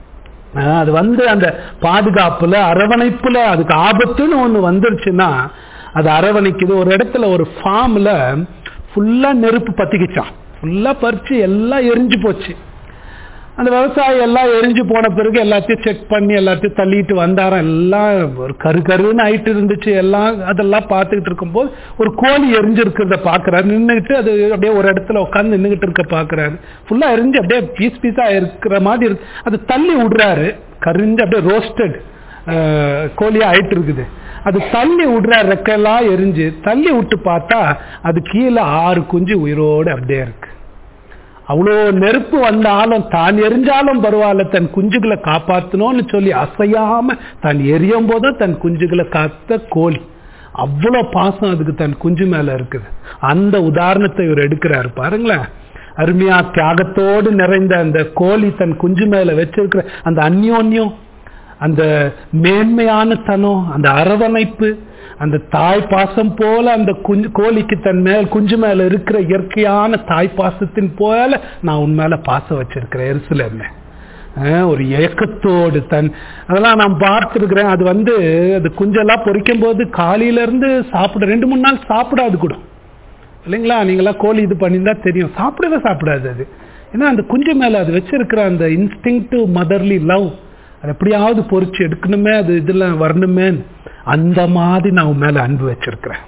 ஆஹ் அது வந்து அந்த பாதுகாப்புல அரவணைப்புல அதுக்கு ஆபத்துன்னு ஒண்ணு வந்துருச்சுன்னா அது அரவணைக்குது ஒரு இடத்துல ஒரு ஃபார்ம்ல ஃபுல்லா நெருப்பு பத்திக்கிச்சான் ஃபுல்லா பறிச்சு எல்லாம் எரிஞ்சு போச்சு அந்த விவசாயி எல்லாம் எரிஞ்சு போன பிறகு எல்லாத்தையும் செக் பண்ணி எல்லாத்தையும் தள்ளிட்டு வந்தாராம் எல்லாம் ஒரு கரு கருன்னு ஆயிட்டு இருந்துச்சு எல்லாம் அதெல்லாம் பார்த்துக்கிட்டு இருக்கும்போது ஒரு கோழி எரிஞ்சு இருக்கிறத பாக்குறாரு நின்றுட்டு அது அப்படியே ஒரு இடத்துல உட்காந்து நின்றுகிட்டு இருக்க பாக்குறாரு ஃபுல்லா எரிஞ்சு அப்படியே பீஸ் பீஸா இருக்கிற மாதிரி இருக்கு அது தள்ளி விடுறாரு கரிஞ்சு அப்படியே ரோஸ்டட் கோழியா ஆயிட்டு இருக்குது அது தள்ளி விடுறாரு ரெக்கெல்லாம் எரிஞ்சு தள்ளி விட்டு பார்த்தா அது கீழே ஆறு குஞ்சு உயிரோடு அப்படியே இருக்கு அவ்வளோ நெருப்பு வந்தாலும் தான் எரிஞ்சாலும் பரவாயில்ல தன் குஞ்சுகளை காப்பாற்றணும்னு சொல்லி அசையாம தான் எரியும் போதும் தன் குஞ்சுகளை காத்த கோழி அவ்வளோ பாசம் அதுக்கு தன் குஞ்சு மேல இருக்குது அந்த உதாரணத்தை இவர் எடுக்கிறாரு பாருங்களேன் அருமையா தியாகத்தோடு நிறைந்த அந்த கோழி தன் குஞ்சு மேல வச்சிருக்கிற அந்த அந்யோன்யம் அந்த மேன்மையான தனம் அந்த அரவணைப்பு அந்த தாய் பாசம் போல அந்த குஞ்சு கோழிக்கு தன் மேல் குஞ்சு மேல இருக்கிற இயற்கையான தாய் பாசத்தின் போல நான் உன் மேல பாசம் வச்சிருக்கிறேன் எருசலேமே ஒரு ஏக்கத்தோடு தன் அதெல்லாம் நான் பார்த்துருக்கிறேன் அது வந்து அது குஞ்செல்லாம் பொறிக்கும் போது காலையில இருந்து சாப்பிட ரெண்டு மூணு நாள் சாப்பிடாது கூட இல்லைங்களா நீங்களாம் கோழி இது பண்ணியிருந்தா தெரியும் சாப்பிடவே சாப்பிடாது அது ஏன்னா அந்த குஞ்சு மேல அது வச்சிருக்கிற அந்த இன்ஸ்டிங்டிவ் மதர்லி லவ் அது எப்படியாவது பொறிச்சு எடுக்கணுமே அது இதுல வரணுமே அந்த மாதிரி நான் உன் மேல அன்பு வச்சிருக்கிறேன்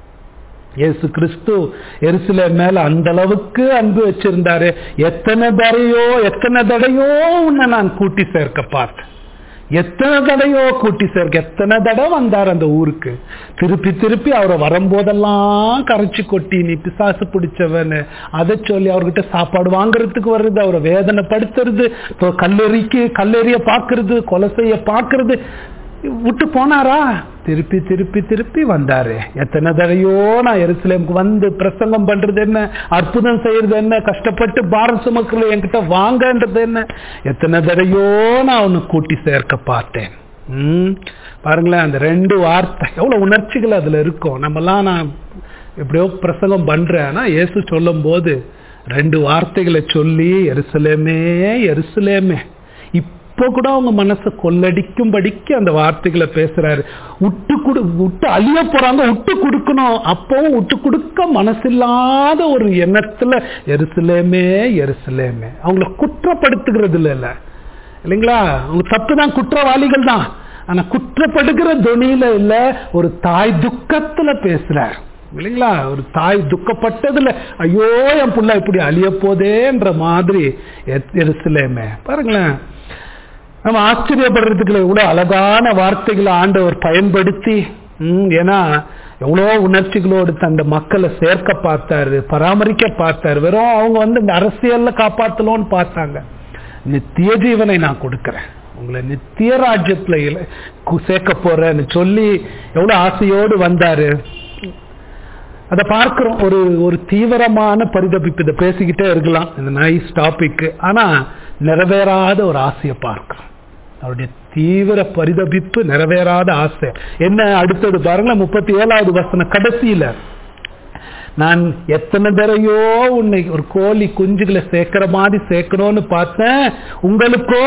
இயேசு கிறிஸ்து எருசல மேல அந்த அளவுக்கு அன்பு வச்சிருந்தாரு எத்தனை தடையோ எத்தனை தடையோ உன்னை நான் கூட்டி சேர்க்க பார்த்தேன் எத்தனை தடையோ கூட்டி சேர்க்க எத்தனை தடவை வந்தார் அந்த ஊருக்கு திருப்பி திருப்பி அவரை வரும்போதெல்லாம் கரைச்சி கொட்டி நீ பிசாசு பிடிச்சவன்னு அதை சொல்லி அவர்கிட்ட சாப்பாடு வாங்குறதுக்கு வர்றது அவரை வேதனைப்படுத்துறது இப்போ கல்லெறிக்கு கல்லெறிய பாக்குறது கொலை செய்ய பாக்குறது விட்டு போனாரா திருப்பி திருப்பி திருப்பி வந்தாரு எத்தனை தடையோ நான் எருசலேமுக்கு வந்து பிரசங்கம் பண்றது என்ன அற்புதம் செய்யறது என்ன கஷ்டப்பட்டு பாரம் சுமக்கிறது என்கிட்ட வாங்கன்றது என்ன எத்தனை தடையோ நான் ஒன்னு கூட்டி சேர்க்க பார்த்தேன் உம் பாருங்களேன் அந்த ரெண்டு வார்த்தை எவ்வளவு உணர்ச்சிகள் அதுல இருக்கும் நம்மலாம் நான் எப்படியோ பிரசங்கம் பண்றேன்னா இயேசு சொல்லும் போது ரெண்டு வார்த்தைகளை சொல்லி எருசலேமே எருசலேமே இப்போ கூட அவங்க மனசை கொள்ளடிக்கும்படிக்கு அந்த வார்த்தைகளை பேசுறாரு விட்டு கொடு விட்டு அழிய போறாங்க விட்டு கொடுக்கணும் அப்பவும் விட்டு கொடுக்க மனசில்லாத ஒரு எண்ணத்துல எருசலேமே எருசலேமே அவங்கள குற்றப்படுத்துகிறது இல்ல இல்லைங்களா அவங்க தப்பு தான் குற்றவாளிகள் தான் ஆனா குற்றப்படுகிற துணியில இல்ல ஒரு தாய் துக்கத்துல பேசுறார் இல்லைங்களா ஒரு தாய் துக்கப்பட்டதுல ஐயோ என் புள்ள இப்படி அழிய போதேன்ற மாதிரி எருசலேமே பாருங்களேன் நம்ம ஆச்சரியப்படுறதுக்குள்ள இவ்வளவு அழகான வார்த்தைகளை ஆண்டவர் பயன்படுத்தி ஏன்னா எவ்வளோ உணர்ச்சிகளோடு தந்த மக்களை சேர்க்க பார்த்தாரு பராமரிக்க பார்த்தாரு வெறும் அவங்க வந்து இந்த அரசியல்ல காப்பாத்தலோன்னு பார்த்தாங்க நித்திய ஜீவனை நான் கொடுக்கிறேன் உங்களை நித்திய ராஜ்யத்துல சேர்க்க போறேன்னு சொல்லி எவ்வளவு ஆசையோடு வந்தாரு அதை பார்க்கிறோம் ஒரு ஒரு தீவிரமான பரிதபிப்பு இதை பேசிக்கிட்டே இருக்கலாம் இந்த நைஸ் டாபிக் ஆனா நிறைவேறாத ஒரு ஆசையை பார்க்கிறோம் அவருடைய தீவிர பரிதபிப்பு நிறைவேறாத ஆசை என்ன அடுத்தது பாருங்களேன் முப்பத்தி ஏழாவது வசனம் கடைசியில நான் எத்தனை தரையோ உன்னை ஒரு கோழி குஞ்சுகளை சேர்க்கிற மாதிரி சேர்க்கணும்னு பார்த்தேன் உங்களுக்கோ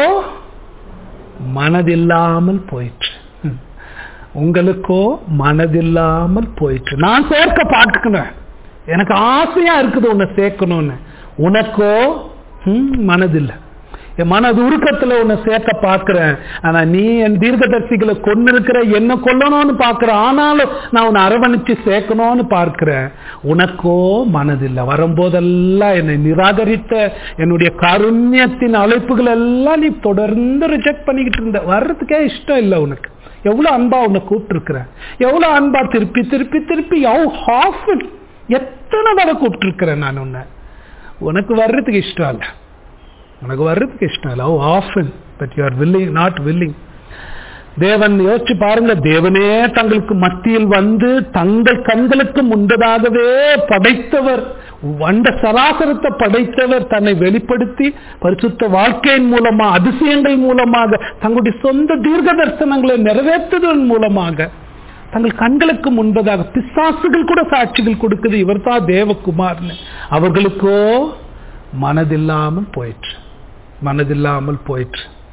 மனதில்லாமல் போயிற்று உங்களுக்கோ மனதில்லாமல் போயிற்று நான் சேர்க்க பார்க்கணும் எனக்கு ஆசையா இருக்குது உன்னை சேர்க்கணும்னு உனக்கோ மனதில்லை என் மனது உருக்கத்துல உன்னை சேர்க்க பாக்குறேன் ஆனா நீ என் தீர்க்கதர்சிகளை கொண்டு இருக்கிற என்ன கொல்லணும்னு பாக்குற ஆனாலும் நான் உன்னை அரவணைச்சு சேர்க்கணும்னு பார்க்கிறேன் உனக்கோ மனதில்லை வரும்போதெல்லாம் என்னை நிராகரித்த என்னுடைய கருண்யத்தின் அழைப்புகள் எல்லாம் நீ தொடர்ந்து ரிஜெக்ட் பண்ணிக்கிட்டு இருந்த வர்றதுக்கே இஷ்டம் இல்லை உனக்கு எவ்வளவு அன்பா உன்னை கூப்பிட்டுருக்கிற எவ்வளவு அன்பா திருப்பி திருப்பி திருப்பி எவ் ஹாஃப் எத்தனை தடவை கூப்பிட்டுருக்கிறேன் நான் உன்னை உனக்கு வர்றதுக்கு இஷ்டம் இல்லை உனக்கு வர்றதுக்கு இஷ்டம் இல்லை often but you are willing not willing தேவன் யோசிச்சு பாருங்க தேவனே தங்களுக்கு மத்தியில் வந்து தங்கள் கண்களுக்கு முன்பதாகவே படைத்தவர் வண்ட சராசரத்தை படைத்தவர் தன்னை வெளிப்படுத்தி பரிசுத்த வாழ்க்கையின் மூலமா அதிசயங்கள் மூலமாக தங்களுடைய சொந்த தீர்க்க தரிசனங்களை நிறைவேற்றுவதன் மூலமாக தங்கள் கண்களுக்கு முன்பதாக பிசாசுகள் கூட சாட்சிகள் கொடுக்குது இவர் தான் தேவகுமார்னு அவர்களுக்கோ மனதில்லாமல் போயிற்று மனதில்லாமல் போயிற்று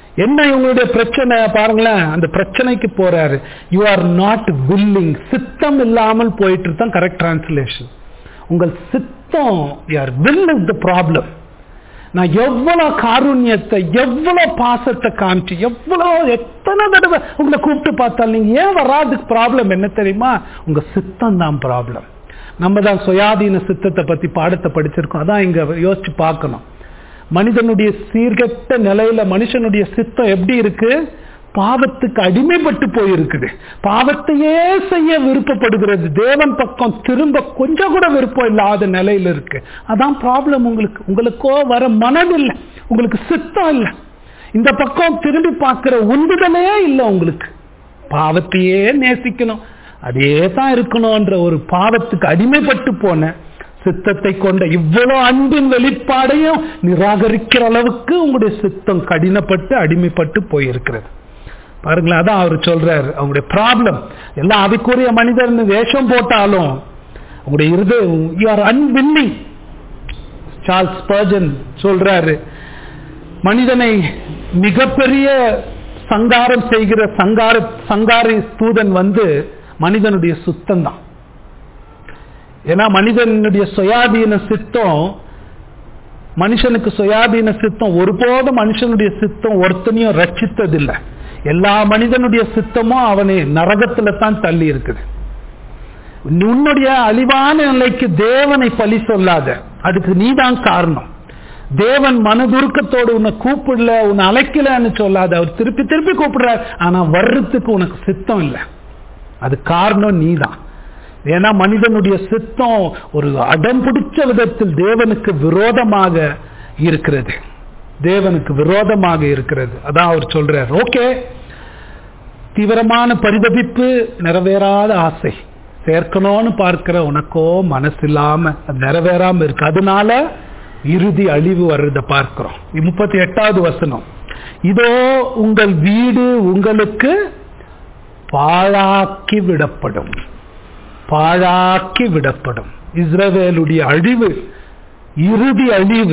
என்ன இவங்களுடைய பிரச்சனை பாருங்களேன் அந்த பிரச்சனைக்கு போறாரு யூ ஆர் நாட் வில்லிங் சித்தம் இல்லாமல் போயிட்டு தான் கரெக்ட் டிரான்ஸ்லேஷன் உங்கள் சித்தம் யார் வில் இஸ் த ப்ராப்ளம் நான் எவ்வளவு காருண்யத்தை எவ்வளவு பாசத்தை காமிச்சு எவ்வளவு எத்தனை தடவை உங்களை கூப்பிட்டு பார்த்தாலும் நீங்க ஏன் வராதுக்கு ப்ராப்ளம் என்ன தெரியுமா உங்க சித்தம் தான் ப்ராப்ளம் நம்ம தான் சுயாதீன சித்தத்தை பத்தி பாடத்தை படிச்சிருக்கோம் அதான் இங்க யோசிச்சு பார்க்கணும் மனிதனுடைய சீர்கெட்ட நிலையில மனுஷனுடைய சித்தம் எப்படி இருக்கு பாவத்துக்கு அடிமைப்பட்டு போயிருக்குது பாவத்தையே செய்ய விருப்பப்படுகிறது தேவன் பக்கம் திரும்ப கொஞ்சம் கூட விருப்பம் இல்லாத நிலையில இருக்கு அதான் ப்ராப்ளம் உங்களுக்கு உங்களுக்கோ வர மனம் இல்லை உங்களுக்கு சித்தம் இல்லை இந்த பக்கம் திரும்பி பார்க்கிற உந்துதலே இல்லை உங்களுக்கு பாவத்தையே நேசிக்கணும் அதே தான் இருக்கணும்ன்ற ஒரு பாவத்துக்கு அடிமைப்பட்டு போன சித்தத்தை கொண்ட இவ்வளவு அன்பின் வெளிப்பாடையும் நிராகரிக்கிற அளவுக்கு உங்களுடைய சித்தம் கடினப்பட்டு அடிமைப்பட்டு போயிருக்கிறது பாருங்களேன் அதான் அவர் சொல்றாரு அவங்களுடைய ப்ராப்ளம் எல்லாம் அதுக்குரிய மனிதர்னு வேஷம் போட்டாலும் உங்களுடைய இருதயம் you are unwilling Charles Spurgeon சொல்றாரு மனிதனை மிகப்பெரிய சங்காரம் செய்கிற சங்கார சங்காரி தூதன் வந்து மனிதனுடைய சுத்தம் தான் ஏன்னா மனிதனுடைய சுயாதீன சித்தம் மனுஷனுக்கு சுயாதீன சித்தம் ஒருபோதும் மனுஷனுடைய சித்தம் ஒருத்தனையும் ரட்சித்ததில்லை எல்லா மனிதனுடைய சித்தமும் அவனை நரகத்துல தான் தள்ளி இருக்குது உன்னுடைய அழிவான நிலைக்கு தேவனை பழி சொல்லாத அதுக்கு நீதான் காரணம் தேவன் மனதுருக்கத்தோடு உன்னை கூப்பிடல உன்னை அழைக்கலன்னு சொல்லாத அவர் திருப்பி திருப்பி கூப்பிடுறார் ஆனா வர்றதுக்கு உனக்கு சித்தம் இல்லை அது காரணம் நீதான் ஏன்னா மனிதனுடைய சித்தம் ஒரு அடம் பிடிச்ச விதத்தில் தேவனுக்கு விரோதமாக இருக்கிறது தேவனுக்கு விரோதமாக இருக்கிறது அதான் அவர் சொல்றார் ஓகே தீவிரமான பரிதபிப்பு நிறைவேறாத ஆசை சேர்க்கணும்னு பார்க்கிற உனக்கோ மனசு இல்லாம அது நிறைவேறாம இருக்கு அதனால இறுதி அழிவு வர்றதை பார்க்கிறோம் முப்பத்தி எட்டாவது வசனம் இதோ உங்கள் வீடு உங்களுக்கு பாழாக்கி விடப்படும் பாழாக்கி விடப்படும் இஸ்ரவேலுடைய அழிவு இறுதி அழிவு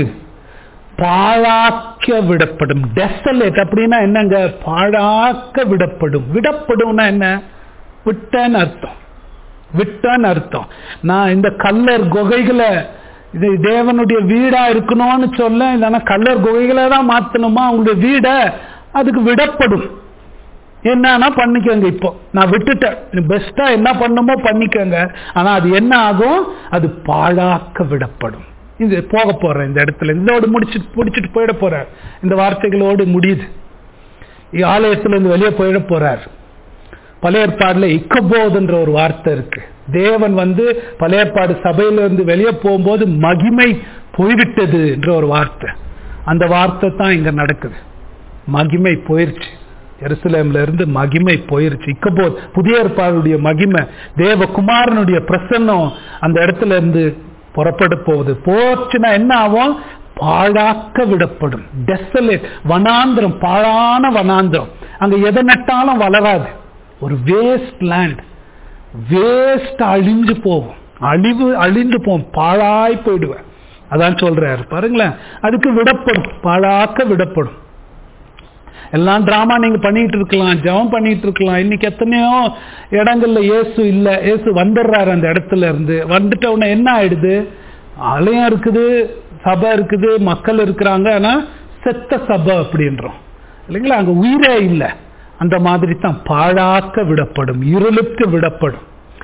பாழாக்க விடப்படும் டெசலேட் அப்படின்னா என்னங்க பாழாக்க விடப்படும் விடப்படும்னா என்ன விட்டன்னு அர்த்தம் விட்டன்னு அர்த்தம் நான் இந்த கல்லர் குகைகளை இது தேவனுடைய வீடா இருக்கணும்னு சொல்ல இல்லைன்னா கல்லர் குகைகளை தான் மாத்தணுமா உங்களுடைய வீட அதுக்கு விடப்படும் என்னன்னா பண்ணிக்கோங்க இப்போ நான் விட்டுட்டேன் பெஸ்டா என்ன பண்ணுமோ பண்ணிக்கோங்க ஆனா அது என்ன ஆகும் அது பாழாக்க விடப்படும் இது போக போறேன் இந்த இடத்துல இதோடு முடிச்சுட்டு முடிச்சுட்டு போயிட போறார் இந்த வார்த்தைகளோடு முடியுது ஆலயத்துல இருந்து வெளியே போயிட போறார் பழைய ஏற்பாடுல இக்கபோதுன்ற ஒரு வார்த்தை இருக்கு தேவன் வந்து பழைய ஏற்பாடு சபையில இருந்து வெளியே போகும்போது மகிமை போய்விட்டது என்ற ஒரு வார்த்தை அந்த வார்த்தை தான் இங்க நடக்குது மகிமை போயிருச்சு எருசலேம்ல இருந்து மகிமை போயிருச்சு இக்கபோத் புதிய ஏற்பாடுடைய மகிமை தேவகுமாரனுடைய பிரசன்னம் அந்த இடத்துல இருந்து புறப்பட போகுது போச்சுன்னா என்ன ஆகும் பாழாக்க விடப்படும் டெசலேட் வனாந்திரம் பாழான வனாந்திரம் அங்க எதை நட்டாலும் வளராது ஒரு வேஸ்ட் லேண்ட் வேஸ்ட் அழிஞ்சு போகும் அழிவு அழிந்து போகும் பாழாய் போயிடுவேன் அதான் சொல்றாரு பாருங்களேன் அதுக்கு விடப்படும் பாழாக்க விடப்படும் எல்லாம் டிராமா நீங்க பண்ணிட்டு இருக்கலாம் ஜபம் பண்ணிட்டு இருக்கலாம் இன்னைக்கு எத்தனையோ இடங்கள்ல இயேசு இல்ல இயேசு வந்துடுறாரு அந்த இடத்துல இருந்து வந்துட்ட உடனே என்ன ஆயிடுது ஆலயம் இருக்குது சபை இருக்குது மக்கள் இருக்கிறாங்க ஆனா செத்த சபை அப்படின்றோம் இல்லைங்களா அங்க உயிரே இல்லை அந்த மாதிரி தான் பாழாக்க விடப்படும் இருளுக்கு விடப்படும்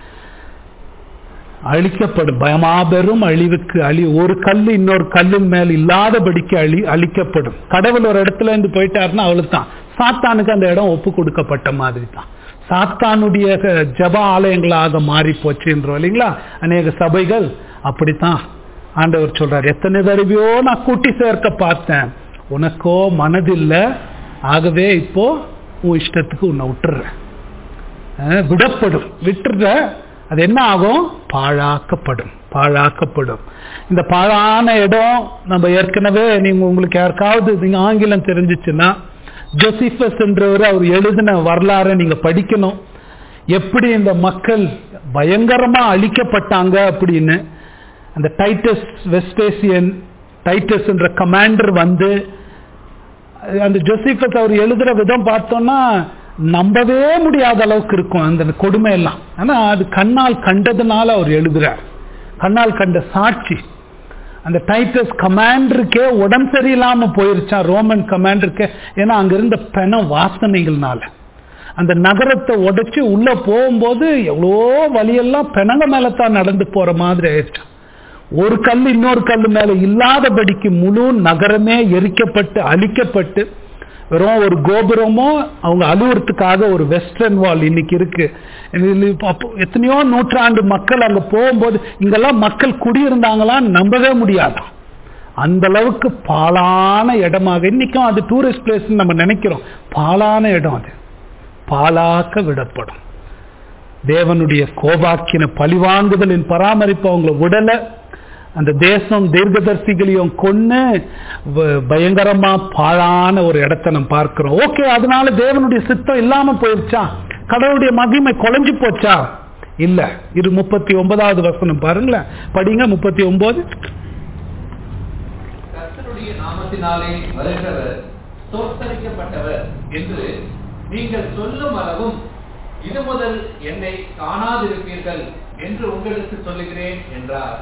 அழிக்கப்படும் பயமாபெரும் அழிவுக்கு அழி ஒரு கல் இன்னொரு கல்லின் மேல் இல்லாதபடிக்கு அழி அழிக்கப்படும் கடவுள் ஒரு இடத்துல இருந்து போயிட்டாருன்னா அவளுக்கு தான் சாத்தானுக்கு அந்த இடம் ஒப்பு கொடுக்கப்பட்ட மாதிரி தான் சாத்தானுடைய ஜப ஆலயங்களாக மாறி போச்சுன்றோம் இல்லைங்களா அநேக சபைகள் அப்படித்தான் ஆண்டவர் சொல்றார் எத்தனை தடவையோ நான் கூட்டி சேர்க்க பார்த்தேன் உனக்கோ மனதில்லை ஆகவே இப்போ உன் இஷ்டத்துக்கு உன்னை விட்டுறேன் விடப்படும் விட்டுற அது என்ன ஆகும் பாழாக்கப்படும் பாழாக்கப்படும் இந்த பாழான இடம் நம்ம ஏற்கனவே நீங்க உங்களுக்கு யாருக்காவது நீங்க ஆங்கிலம் தெரிஞ்சிச்சுன்னா ஜோசிபஸ் என்றவர் அவர் எழுதின வரலாறை நீங்க படிக்கணும் எப்படி இந்த மக்கள் பயங்கரமா அழிக்கப்பட்டாங்க அப்படின்னு அந்த டைட்டஸ் வெஸ்டேசியன் டைட்டஸ் என்ற கமாண்டர் வந்து அந்த ஜோசிபஸ் அவர் எழுதுற விதம் பார்த்தோம்னா நம்பவே முடியாத அளவுக்கு இருக்கும் அந்த கொடுமை எல்லாம் ஆனா அது கண்ணால் கண்டதுனால அவர் எழுதுறார் கண்ணால் கண்ட சாட்சி அந்த டைட்டஸ் கமாண்டருக்கே உடம்பு சரியில்லாம போயிருச்சான் ரோமன் கமாண்டருக்கே ஏன்னா அங்க இருந்த பெண வாசனைகள்னால அந்த நகரத்தை உடைச்சு உள்ள போகும்போது எவ்வளோ வழியெல்லாம் பெணங்க மேல தான் நடந்து போற மாதிரி ஆயிடுச்சு ஒரு கல் இன்னொரு கல் மேல இல்லாதபடிக்கு முழு நகரமே எரிக்கப்பட்டு அழிக்கப்பட்டு வெறும் ஒரு கோபுரமோ அவங்க அலுவலத்துக்காக ஒரு வெஸ்டர்ன் வால் இன்னைக்கு இருக்கு இது அப்போ எத்தனையோ நூற்றாண்டு மக்கள் அங்க போகும்போது இங்கெல்லாம் மக்கள் குடியிருந்தாங்களான்னு நம்பவே முடியாது அந்த அளவுக்கு பாலான இடமாக இன்னைக்கும் அது டூரிஸ்ட் பிளேஸ் நம்ம நினைக்கிறோம் பாலான இடம் அது பாலாக்க விடப்படும் தேவனுடைய கோபாக்கின பழிவாங்குதலின் பராமரிப்பு அவங்களை விடல அந்த தேசம் தீர்க்கதர்சிகளையும் கொன்னு வ- பயங்கரமா பாழான ஒரு இடத்தை நம்ம பார்க்கிறோம் ஓகே அதனால தேவனுடைய சித்தம் இல்லாம போயிருச்சா கடவுளுடைய மகிமை குலைஞ்சு போச்சா இல்ல இது முப்பத்தி ஒன்பதாவது வசனம் பாருங்களேன் படிங்க முப்பத்தி ஒன்பது கர்த்தருடைய நாமத்தினாலே வருகிறவர் ஸ்தோத்தரிக்கப்பட்டவர் என்று நீங்கள் சொல்லும் அளவும் இது முதல் என்னை காணாதிருப்பீர்கள் என்று உங்களுக்கு சொல்லுகிறேன் என்றார்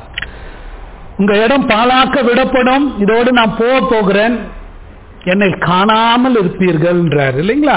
உங்க இடம் பாழாக்க விடப்படும் இதோடு நான் போக போகிறேன் என்னை காணாமல் இருப்பீர்கள்ன்றார் இல்லைங்களா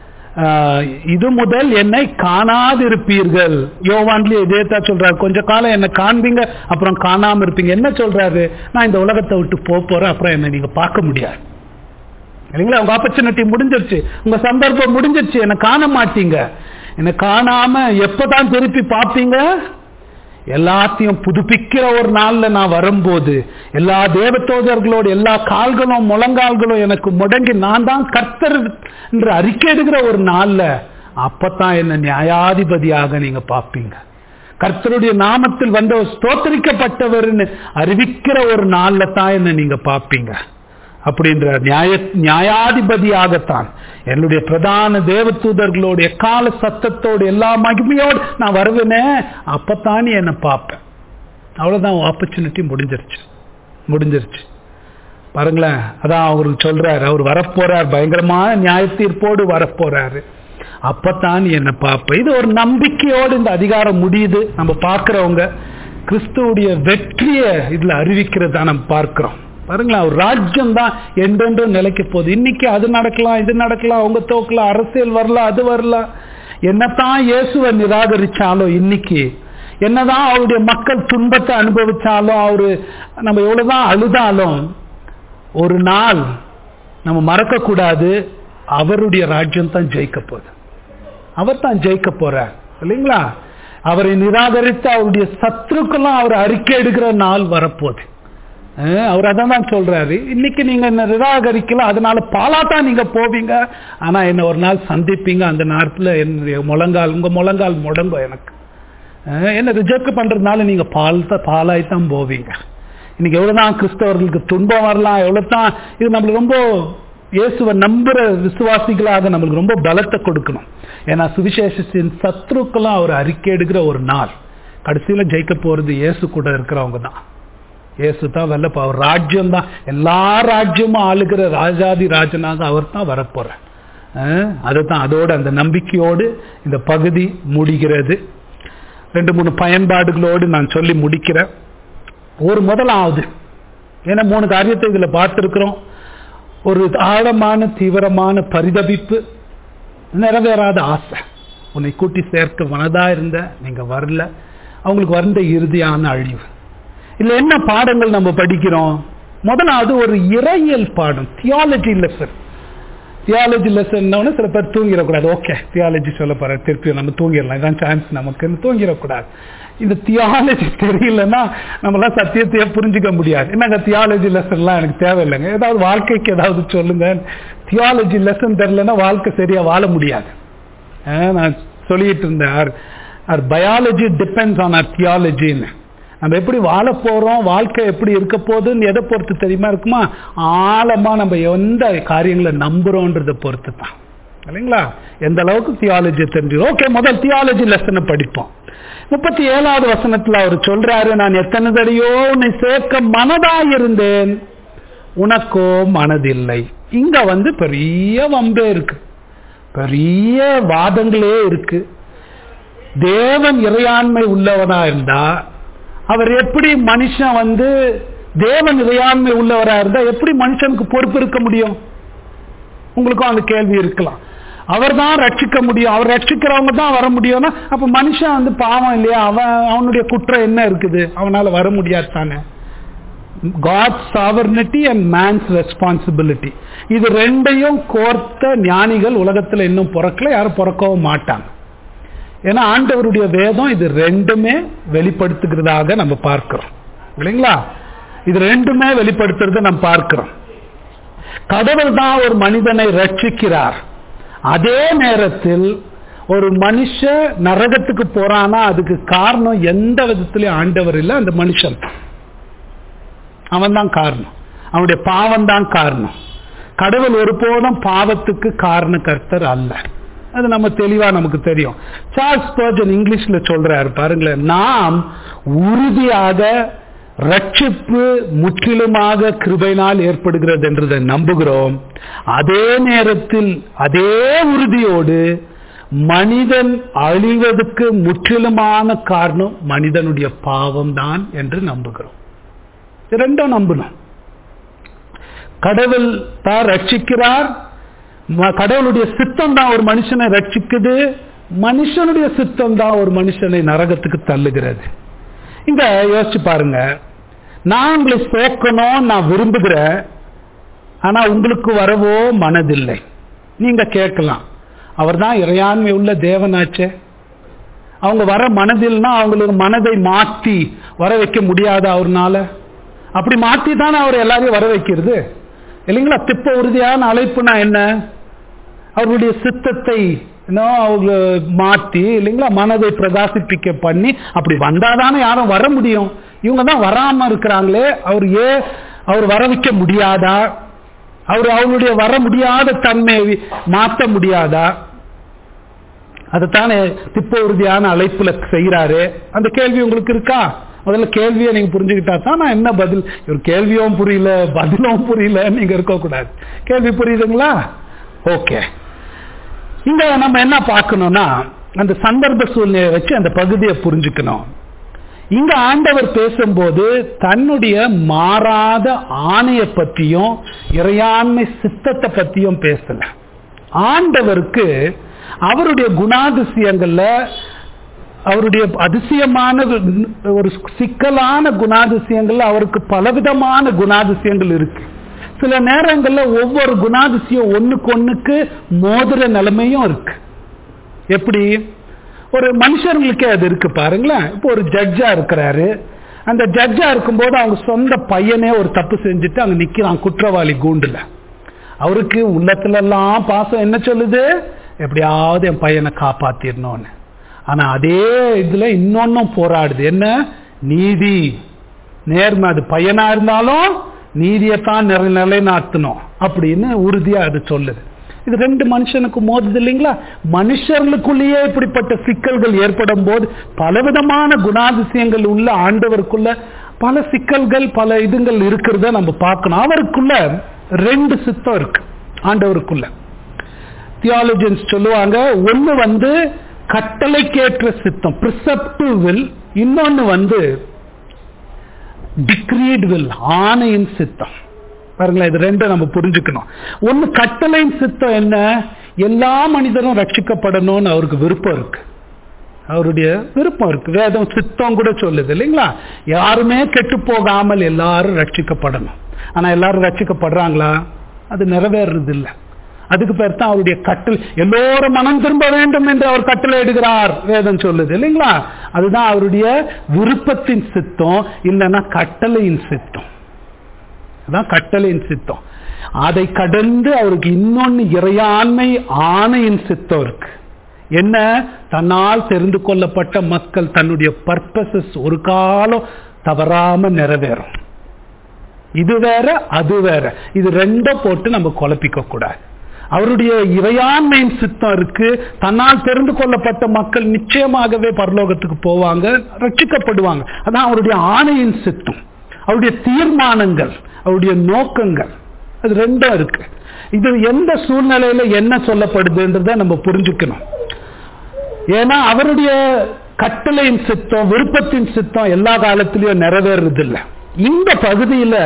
ஆஹ், இது முதல் என்னை காணாதிருப்பீர்கள் யோவான்லயே இதே தான் சொல்றாரு கொஞ்ச காலம் என்னை காண்பீங்க அப்புறம் காணாம இருப்பீங்க என்ன சொல்றாரு நான் இந்த உலகத்தை விட்டு போக போறேன் அப்புறம் என்னை நீங்க பார்க்க முடியாது இல்லைங்களா உங்க ஆப்பர்ச்சுனிட்டி முடிஞ்சிருச்சு உங்க சந்தர்ப்பம் முடிஞ்சிருச்சு என்னை காண மாட்டீங்க என்னை காணாம எப்பதான் திருப்பி பார்ப்பீங்க எல்லாத்தையும் புதுப்பிக்கிற ஒரு நாள்ல நான் வரும்போது எல்லா தேவதோதர்களோடு எல்லா கால்களும் முழங்கால்களும் எனக்கு முடங்கி நான் தான் கர்த்தர் என்று அறிக்கை எடுக்கிற ஒரு நாள்ல அப்பதான் என்ன நியாயாதிபதியாக நீங்க பார்ப்பீங்க கர்த்தருடைய நாமத்தில் வந்த ஒரு ஸ்தோத்தரிக்கப்பட்டவர்னு அறிவிக்கிற ஒரு நாள்ல தான் என்ன நீங்க பார்ப்பீங்க அப்படின்ற நியாய நியாயாதிபதியாகத்தான் என்னுடைய பிரதான தேவதூதர்களோடு எக்கால சத்தத்தோடு எல்லா மகிமையோடு நான் வருவேனே அப்பத்தான் நீ என்னை பார்ப்பேன் அவ்வளவுதான் ஆப்பர்ச்சுனிட்டி முடிஞ்சிருச்சு முடிஞ்சிருச்சு பாருங்களேன் அதான் அவரு சொல்றாரு அவர் வரப்போறார் பயங்கரமான நியாய தீர்ப்போடு வரப்போறாரு அப்பத்தான் நீ என்ன பார்ப்ப இது ஒரு நம்பிக்கையோடு இந்த அதிகாரம் முடியுது நம்ம பார்க்கிறவங்க கிறிஸ்துவுடைய வெற்றியை இதுல அறிவிக்கிறதா நம்ம பார்க்கிறோம் பாருங்களேன் ஒரு ராஜ்யம் தான் என்றென்றும் நிலைக்க போகுது இன்னைக்கு அது நடக்கலாம் இது நடக்கலாம் அவங்க தோக்கலாம் அரசியல் வரலாம் அது வரலாம் என்னத்தான் இயேசுவை நிராகரிச்சாலும் இன்னைக்கு என்னதான் அவருடைய மக்கள் துன்பத்தை அனுபவிச்சாலும் அவரு நம்ம எவ்வளவுதான் அழுதாலும் ஒரு நாள் நம்ம மறக்க கூடாது அவருடைய ராஜ்யம் தான் ஜெயிக்க போகுது அவர் தான் ஜெயிக்க போறார் இல்லைங்களா அவரை நிராகரித்து அவருடைய சத்துருக்கெல்லாம் அவர் அறிக்கை எடுக்கிற நாள் வரப்போகுது அஹ் அவர் அதான் தான் சொல்றாரு இன்னைக்கு நீங்க என்ன நிராகரிக்கல அதனால பாலாத்தான் நீங்க போவீங்க ஆனா என்ன ஒரு நாள் சந்திப்பீங்க அந்த நேரத்துல என்னுடைய முழங்கால் உங்க முழங்கால் முடங்கும் எனக்கு அஹ் என்ன ரிஜெக்ட் பண்றதுனால நீங்க பால் தான் பாலாய் தான் போவீங்க இன்னைக்கு எவ்வளவுதான் கிறிஸ்தவர்களுக்கு துன்பம் வரலாம் எவ்வளவுதான் இது நம்மளுக்கு ரொம்ப இயேசுவை நம்புற விசுவாசிகளாக நம்மளுக்கு ரொம்ப பலத்தை கொடுக்கணும் ஏன்னா சுவிசேஷத்தின் சத்ருக்கெல்லாம் அவர் அறிக்கை எடுக்கிற ஒரு நாள் கடைசியில ஜெயிக்க போறது இயேசு கூட இருக்கிறவங்க தான் இயேசு தான் வெல்லப்பா அவர் ராஜ்யம் தான் எல்லா ராஜ்யமும் ஆளுகிற ராஜாதி ராஜனாக அவர் தான் வரப்போறார் அதுதான் அதோட அந்த நம்பிக்கையோடு இந்த பகுதி முடிகிறது ரெண்டு மூணு பயன்பாடுகளோடு நான் சொல்லி முடிக்கிறேன் ஒரு முதலாவது ஏன்னா மூணு காரியத்தை இதுல பார்த்திருக்கிறோம் ஒரு ஆழமான தீவிரமான பரிதபிப்பு நிறைவேறாத ஆசை உன்னை கூட்டி சேர்க்க மனதா இருந்த நீங்க வரல அவங்களுக்கு வந்த இறுதியான அழிவு இல்ல என்ன பாடங்கள் நம்ம படிக்கிறோம் முதலாவது ஒரு இறையியல் பாடம் தியாலஜி லெசன் தியாலஜி லெசன் சில பேர் தூங்கிடக்கூடாது ஓகே தியாலஜி சொல்ல போற திருப்பி நம்ம தூங்கிடலாம் இதான் சான்ஸ் நமக்குன்னு தூங்கிடக்கூடாது இந்த தியாலஜி தெரியலன்னா நம்மளாம் சத்தியத்தையே புரிஞ்சுக்க முடியாது என்னங்க தியாலஜி லெசன்லாம் எனக்கு தேவையில்லைங்க ஏதாவது வாழ்க்கைக்கு ஏதாவது சொல்லுங்க தியாலஜி லெசன் தெரியலன்னா வாழ்க்கை சரியா வாழ முடியாது நான் சொல்லிட்டு இருந்தேன் our biology depends on our தியாலஜின்னு நம்ம எப்படி வாழ போறோம் வாழ்க்கை எப்படி இருக்க போகுதுன்னு எதை பொறுத்து தெரியுமா இருக்குமா ஆழமா நம்ம எந்த காரியங்களை நம்புறோன்றதை பொறுத்து தான் இல்லைங்களா எந்த அளவுக்கு தியாலஜி தெரிஞ்சு ஓகே முதல் தியாலஜி லெசனை படிப்போம் முப்பத்தி ஏழாவது வசனத்துல அவர் சொல்றாரு நான் எத்தனை தடையோ உன்னை சேர்க்க மனதா இருந்தேன் உனக்கோ மனதில்லை இங்க வந்து பெரிய வம்பே இருக்கு பெரிய வாதங்களே இருக்கு தேவன் இறையாண்மை உள்ளவனா இருந்தா அவர் எப்படி மனுஷன் வந்து தேவன் இறையாண்மை உள்ளவரா இருந்தா எப்படி மனுஷனுக்கு பொறுப்பு இருக்க முடியும் உங்களுக்கும் அந்த கேள்வி இருக்கலாம் அவர் தான் ரட்சிக்க முடியும் அவர் ரட்சிக்கிறவங்க தான் வர முடியும்னா அப்ப மனுஷன் வந்து பாவம் இல்லையா அவன் அவனுடைய குற்றம் என்ன இருக்குது அவனால வர முடியாது தானே God sovereignty and man's responsibility இது ரெண்டையும் கோர்த்த ஞானிகள் உலகத்துல இன்னும் பிறக்கல யாரும் பிறக்கவும் மாட்டாங்க ஏன்னா ஆண்டவருடைய வேதம் இது ரெண்டுமே வெளிப்படுத்துகிறதாக நம்ம பார்க்கிறோம் இல்லைங்களா இது ரெண்டுமே வெளிப்படுத்துறத நம்ம பார்க்கிறோம் கடவுள் தான் ஒரு மனிதனை ரட்சிக்கிறார் அதே நேரத்தில் ஒரு மனுஷ நரகத்துக்கு போறானா அதுக்கு காரணம் எந்த விதத்திலையும் ஆண்டவர் இல்லை அந்த மனுஷன் அவன் தான் காரணம் அவனுடைய பாவம் தான் காரணம் கடவுள் ஒருபோதும் பாவத்துக்கு காரண கர்த்தர் அல்ல அது நம்ம தெளிவா நமக்கு தெரியும் சார்ல்ஸ் பர்ஜன் இங்கிலீஷ்ல சொல்றாரு பாருங்களேன் நாம் உறுதியாக ரட்சிப்பு முற்றிலுமாக கிருபைனால் ஏற்படுகிறது என்றதை நம்புகிறோம் அதே நேரத்தில் அதே உறுதியோடு மனிதன் அழிவதற்கு முற்றிலுமான காரணம் மனிதனுடைய பாவம் தான் என்று நம்புகிறோம் ரெண்டும் நம்பணும் கடவுள் தான் ரட்சிக்கிறார் கடவுளுடைய சித்தம் தான் ஒரு மனுஷனை ரட்சிக்குது மனுஷனுடைய சித்தம் தான் ஒரு மனுஷனை நரகத்துக்கு தள்ளுகிறது இங்க யோசிச்சு பாருங்க நான் உங்களை சேர்க்கணும் நான் விரும்புகிறேன் ஆனா உங்களுக்கு வரவோ மனதில்லை நீங்க கேட்கலாம் அவர் தான் இறையாண்மை உள்ள தேவனாச்சே அவங்க வர மனதில்னா அவங்களுக்கு மனதை மாற்றி வர வைக்க முடியாத அவர்னால அப்படி மாற்றி தானே அவர் எல்லாரையும் வர வைக்கிறது இல்லைங்களா திப்ப உறுதியான அழைப்புனா என்ன அவருடைய சித்தத்தை அவங்க மாற்றி இல்லைங்களா மனதை பிரகாசிப்பிக்க பண்ணி அப்படி வந்தாதானே யாரும் வர முடியும் இவங்க தான் வராம இருக்கிறாங்களே அவர் ஏ அவர் வர வைக்க முடியாதா அவர் அவருடைய வர முடியாத தன்மையை மாற்ற முடியாதா அதைத்தானே திப்ப உறுதியான அழைப்புல செய்யறாரு அந்த கேள்வி உங்களுக்கு இருக்கா முதல்ல கேள்வியை நீங்க புரிஞ்சுக்கிட்டா தான் நான் என்ன பதில் ஒரு கேள்வியும் புரியல பதிலும் புரியல நீங்க இருக்கக்கூடாது கேள்வி புரியுதுங்களா ஓகே இங்க நம்ம என்ன பார்க்கணும்னா அந்த சந்தர்ப்ப சூழ்நிலையை வச்சு அந்த பகுதியை புரிஞ்சுக்கணும் இங்க ஆண்டவர் பேசும்போது தன்னுடைய மாறாத ஆணைய பத்தியும் இறையாண்மை சித்தத்தை பத்தியும் பேசல ஆண்டவருக்கு அவருடைய குணாதிசயங்கள்ல அவருடைய அதிசயமான ஒரு சிக்கலான குணாதிசயங்கள்ல அவருக்கு பலவிதமான குணாதிசயங்கள் இருக்கு சில நேரங்கள்ல ஒவ்வொரு குணாதிசயம் ஒண்ணுக்கு ஒண்ணுக்கு மோதிர நிலைமையும் இருக்கு எப்படி ஒரு மனுஷர்களுக்கே அது இருக்கு பாருங்களேன் இப்போ ஒரு ஜட்ஜா இருக்கிறாரு அந்த ஜட்ஜா இருக்கும்போது அவங்க சொந்த பையனே ஒரு தப்பு செஞ்சுட்டு அங்க நிக்கிறான் குற்றவாளி கூண்டுல அவருக்கு உள்ளத்துல எல்லாம் பாசம் என்ன சொல்லுது எப்படியாவது என் பையனை காப்பாத்திடணும்னு ஆனா அதே இதுல இன்னொன்னும் போராடுது என்ன நீதி நேர்மை அது பையனா இருந்தாலும் நீதியைத்தான் நிறை நிலைநாட்டணும் அப்படின்னு உறுதியா அது சொல்லுது இது ரெண்டு மனுஷனுக்கு மோதுது இல்லைங்களா மனுஷர்களுக்குள்ளேயே இப்படிப்பட்ட சிக்கல்கள் ஏற்படும் போது பலவிதமான குணாதிசயங்கள் உள்ள ஆண்டவருக்குள்ள பல சிக்கல்கள் பல இதுங்கள் இருக்கிறத நம்ம பார்க்கணும் அவருக்குள்ள ரெண்டு சித்தம் இருக்கு ஆண்டவருக்குள்ள தியாலஜின்ஸ் சொல்லுவாங்க ஒண்ணு வந்து கட்டளைக்கேற்ற சித்தம் பிரிசப்டிவ் வில் இன்னொன்னு வந்து டிக்ரீட் வில் ஆணையின் சித்தம் பாருங்களேன் இது ரெண்டும் நம்ம புரிஞ்சுக்கணும் ஒன்னு கட்டளையின் சித்தம் என்ன எல்லா மனிதரும் ரட்சிக்கப்படணும்னு அவருக்கு விருப்பம் இருக்கு அவருடைய விருப்பம் இருக்கு வேதம் சித்தம் கூட சொல்லுது இல்லைங்களா யாருமே கெட்டு போகாமல் எல்லாரும் ரட்சிக்கப்படணும் ஆனா எல்லாரும் ரட்சிக்கப்படுறாங்களா அது நிறைவேறது இல்லை அதுக்கு பேர் தான் அவருடைய கட்டளை எல்லோரும் மனம் திரும்ப வேண்டும் என்று அவர் கட்டளை எடுக்கிறார் வேதம் சொல்லுது இல்லைங்களா அதுதான் அவருடைய விருப்பத்தின் சித்தம் இல்லைன்னா கட்டளையின் சித்தம் அதான் கட்டளையின் சித்தம் அதை கடந்து அவருக்கு இன்னொன்னு இறையாண்மை ஆணையின் சித்தம் இருக்கு என்ன தன்னால் தெரிந்து கொள்ளப்பட்ட மக்கள் தன்னுடைய பர்பசஸ் ஒரு காலம் தவறாம நிறைவேறும் இது வேற அது வேற இது ரெண்டும் போட்டு நம்ம குழப்பிக்க கூடாது அவருடைய இறையாண்மையின் சித்தம் இருக்கு தன்னால் தெரிந்து கொள்ளப்பட்ட மக்கள் நிச்சயமாகவே பரலோகத்துக்கு போவாங்க ரட்சிக்கப்படுவாங்க அதான் அவருடைய ஆணையின் சித்தம் அவருடைய தீர்மானங்கள் அவருடைய நோக்கங்கள் அது ரெண்டும் இருக்கு இது எந்த சூழ்நிலையில என்ன சொல்லப்படுதுன்றத நம்ம புரிஞ்சுக்கணும் ஏன்னா அவருடைய கட்டளையின் சித்தம் விருப்பத்தின் சித்தம் எல்லா காலத்திலயும் நிறைவேறது இல்லை இந்த பகுதியில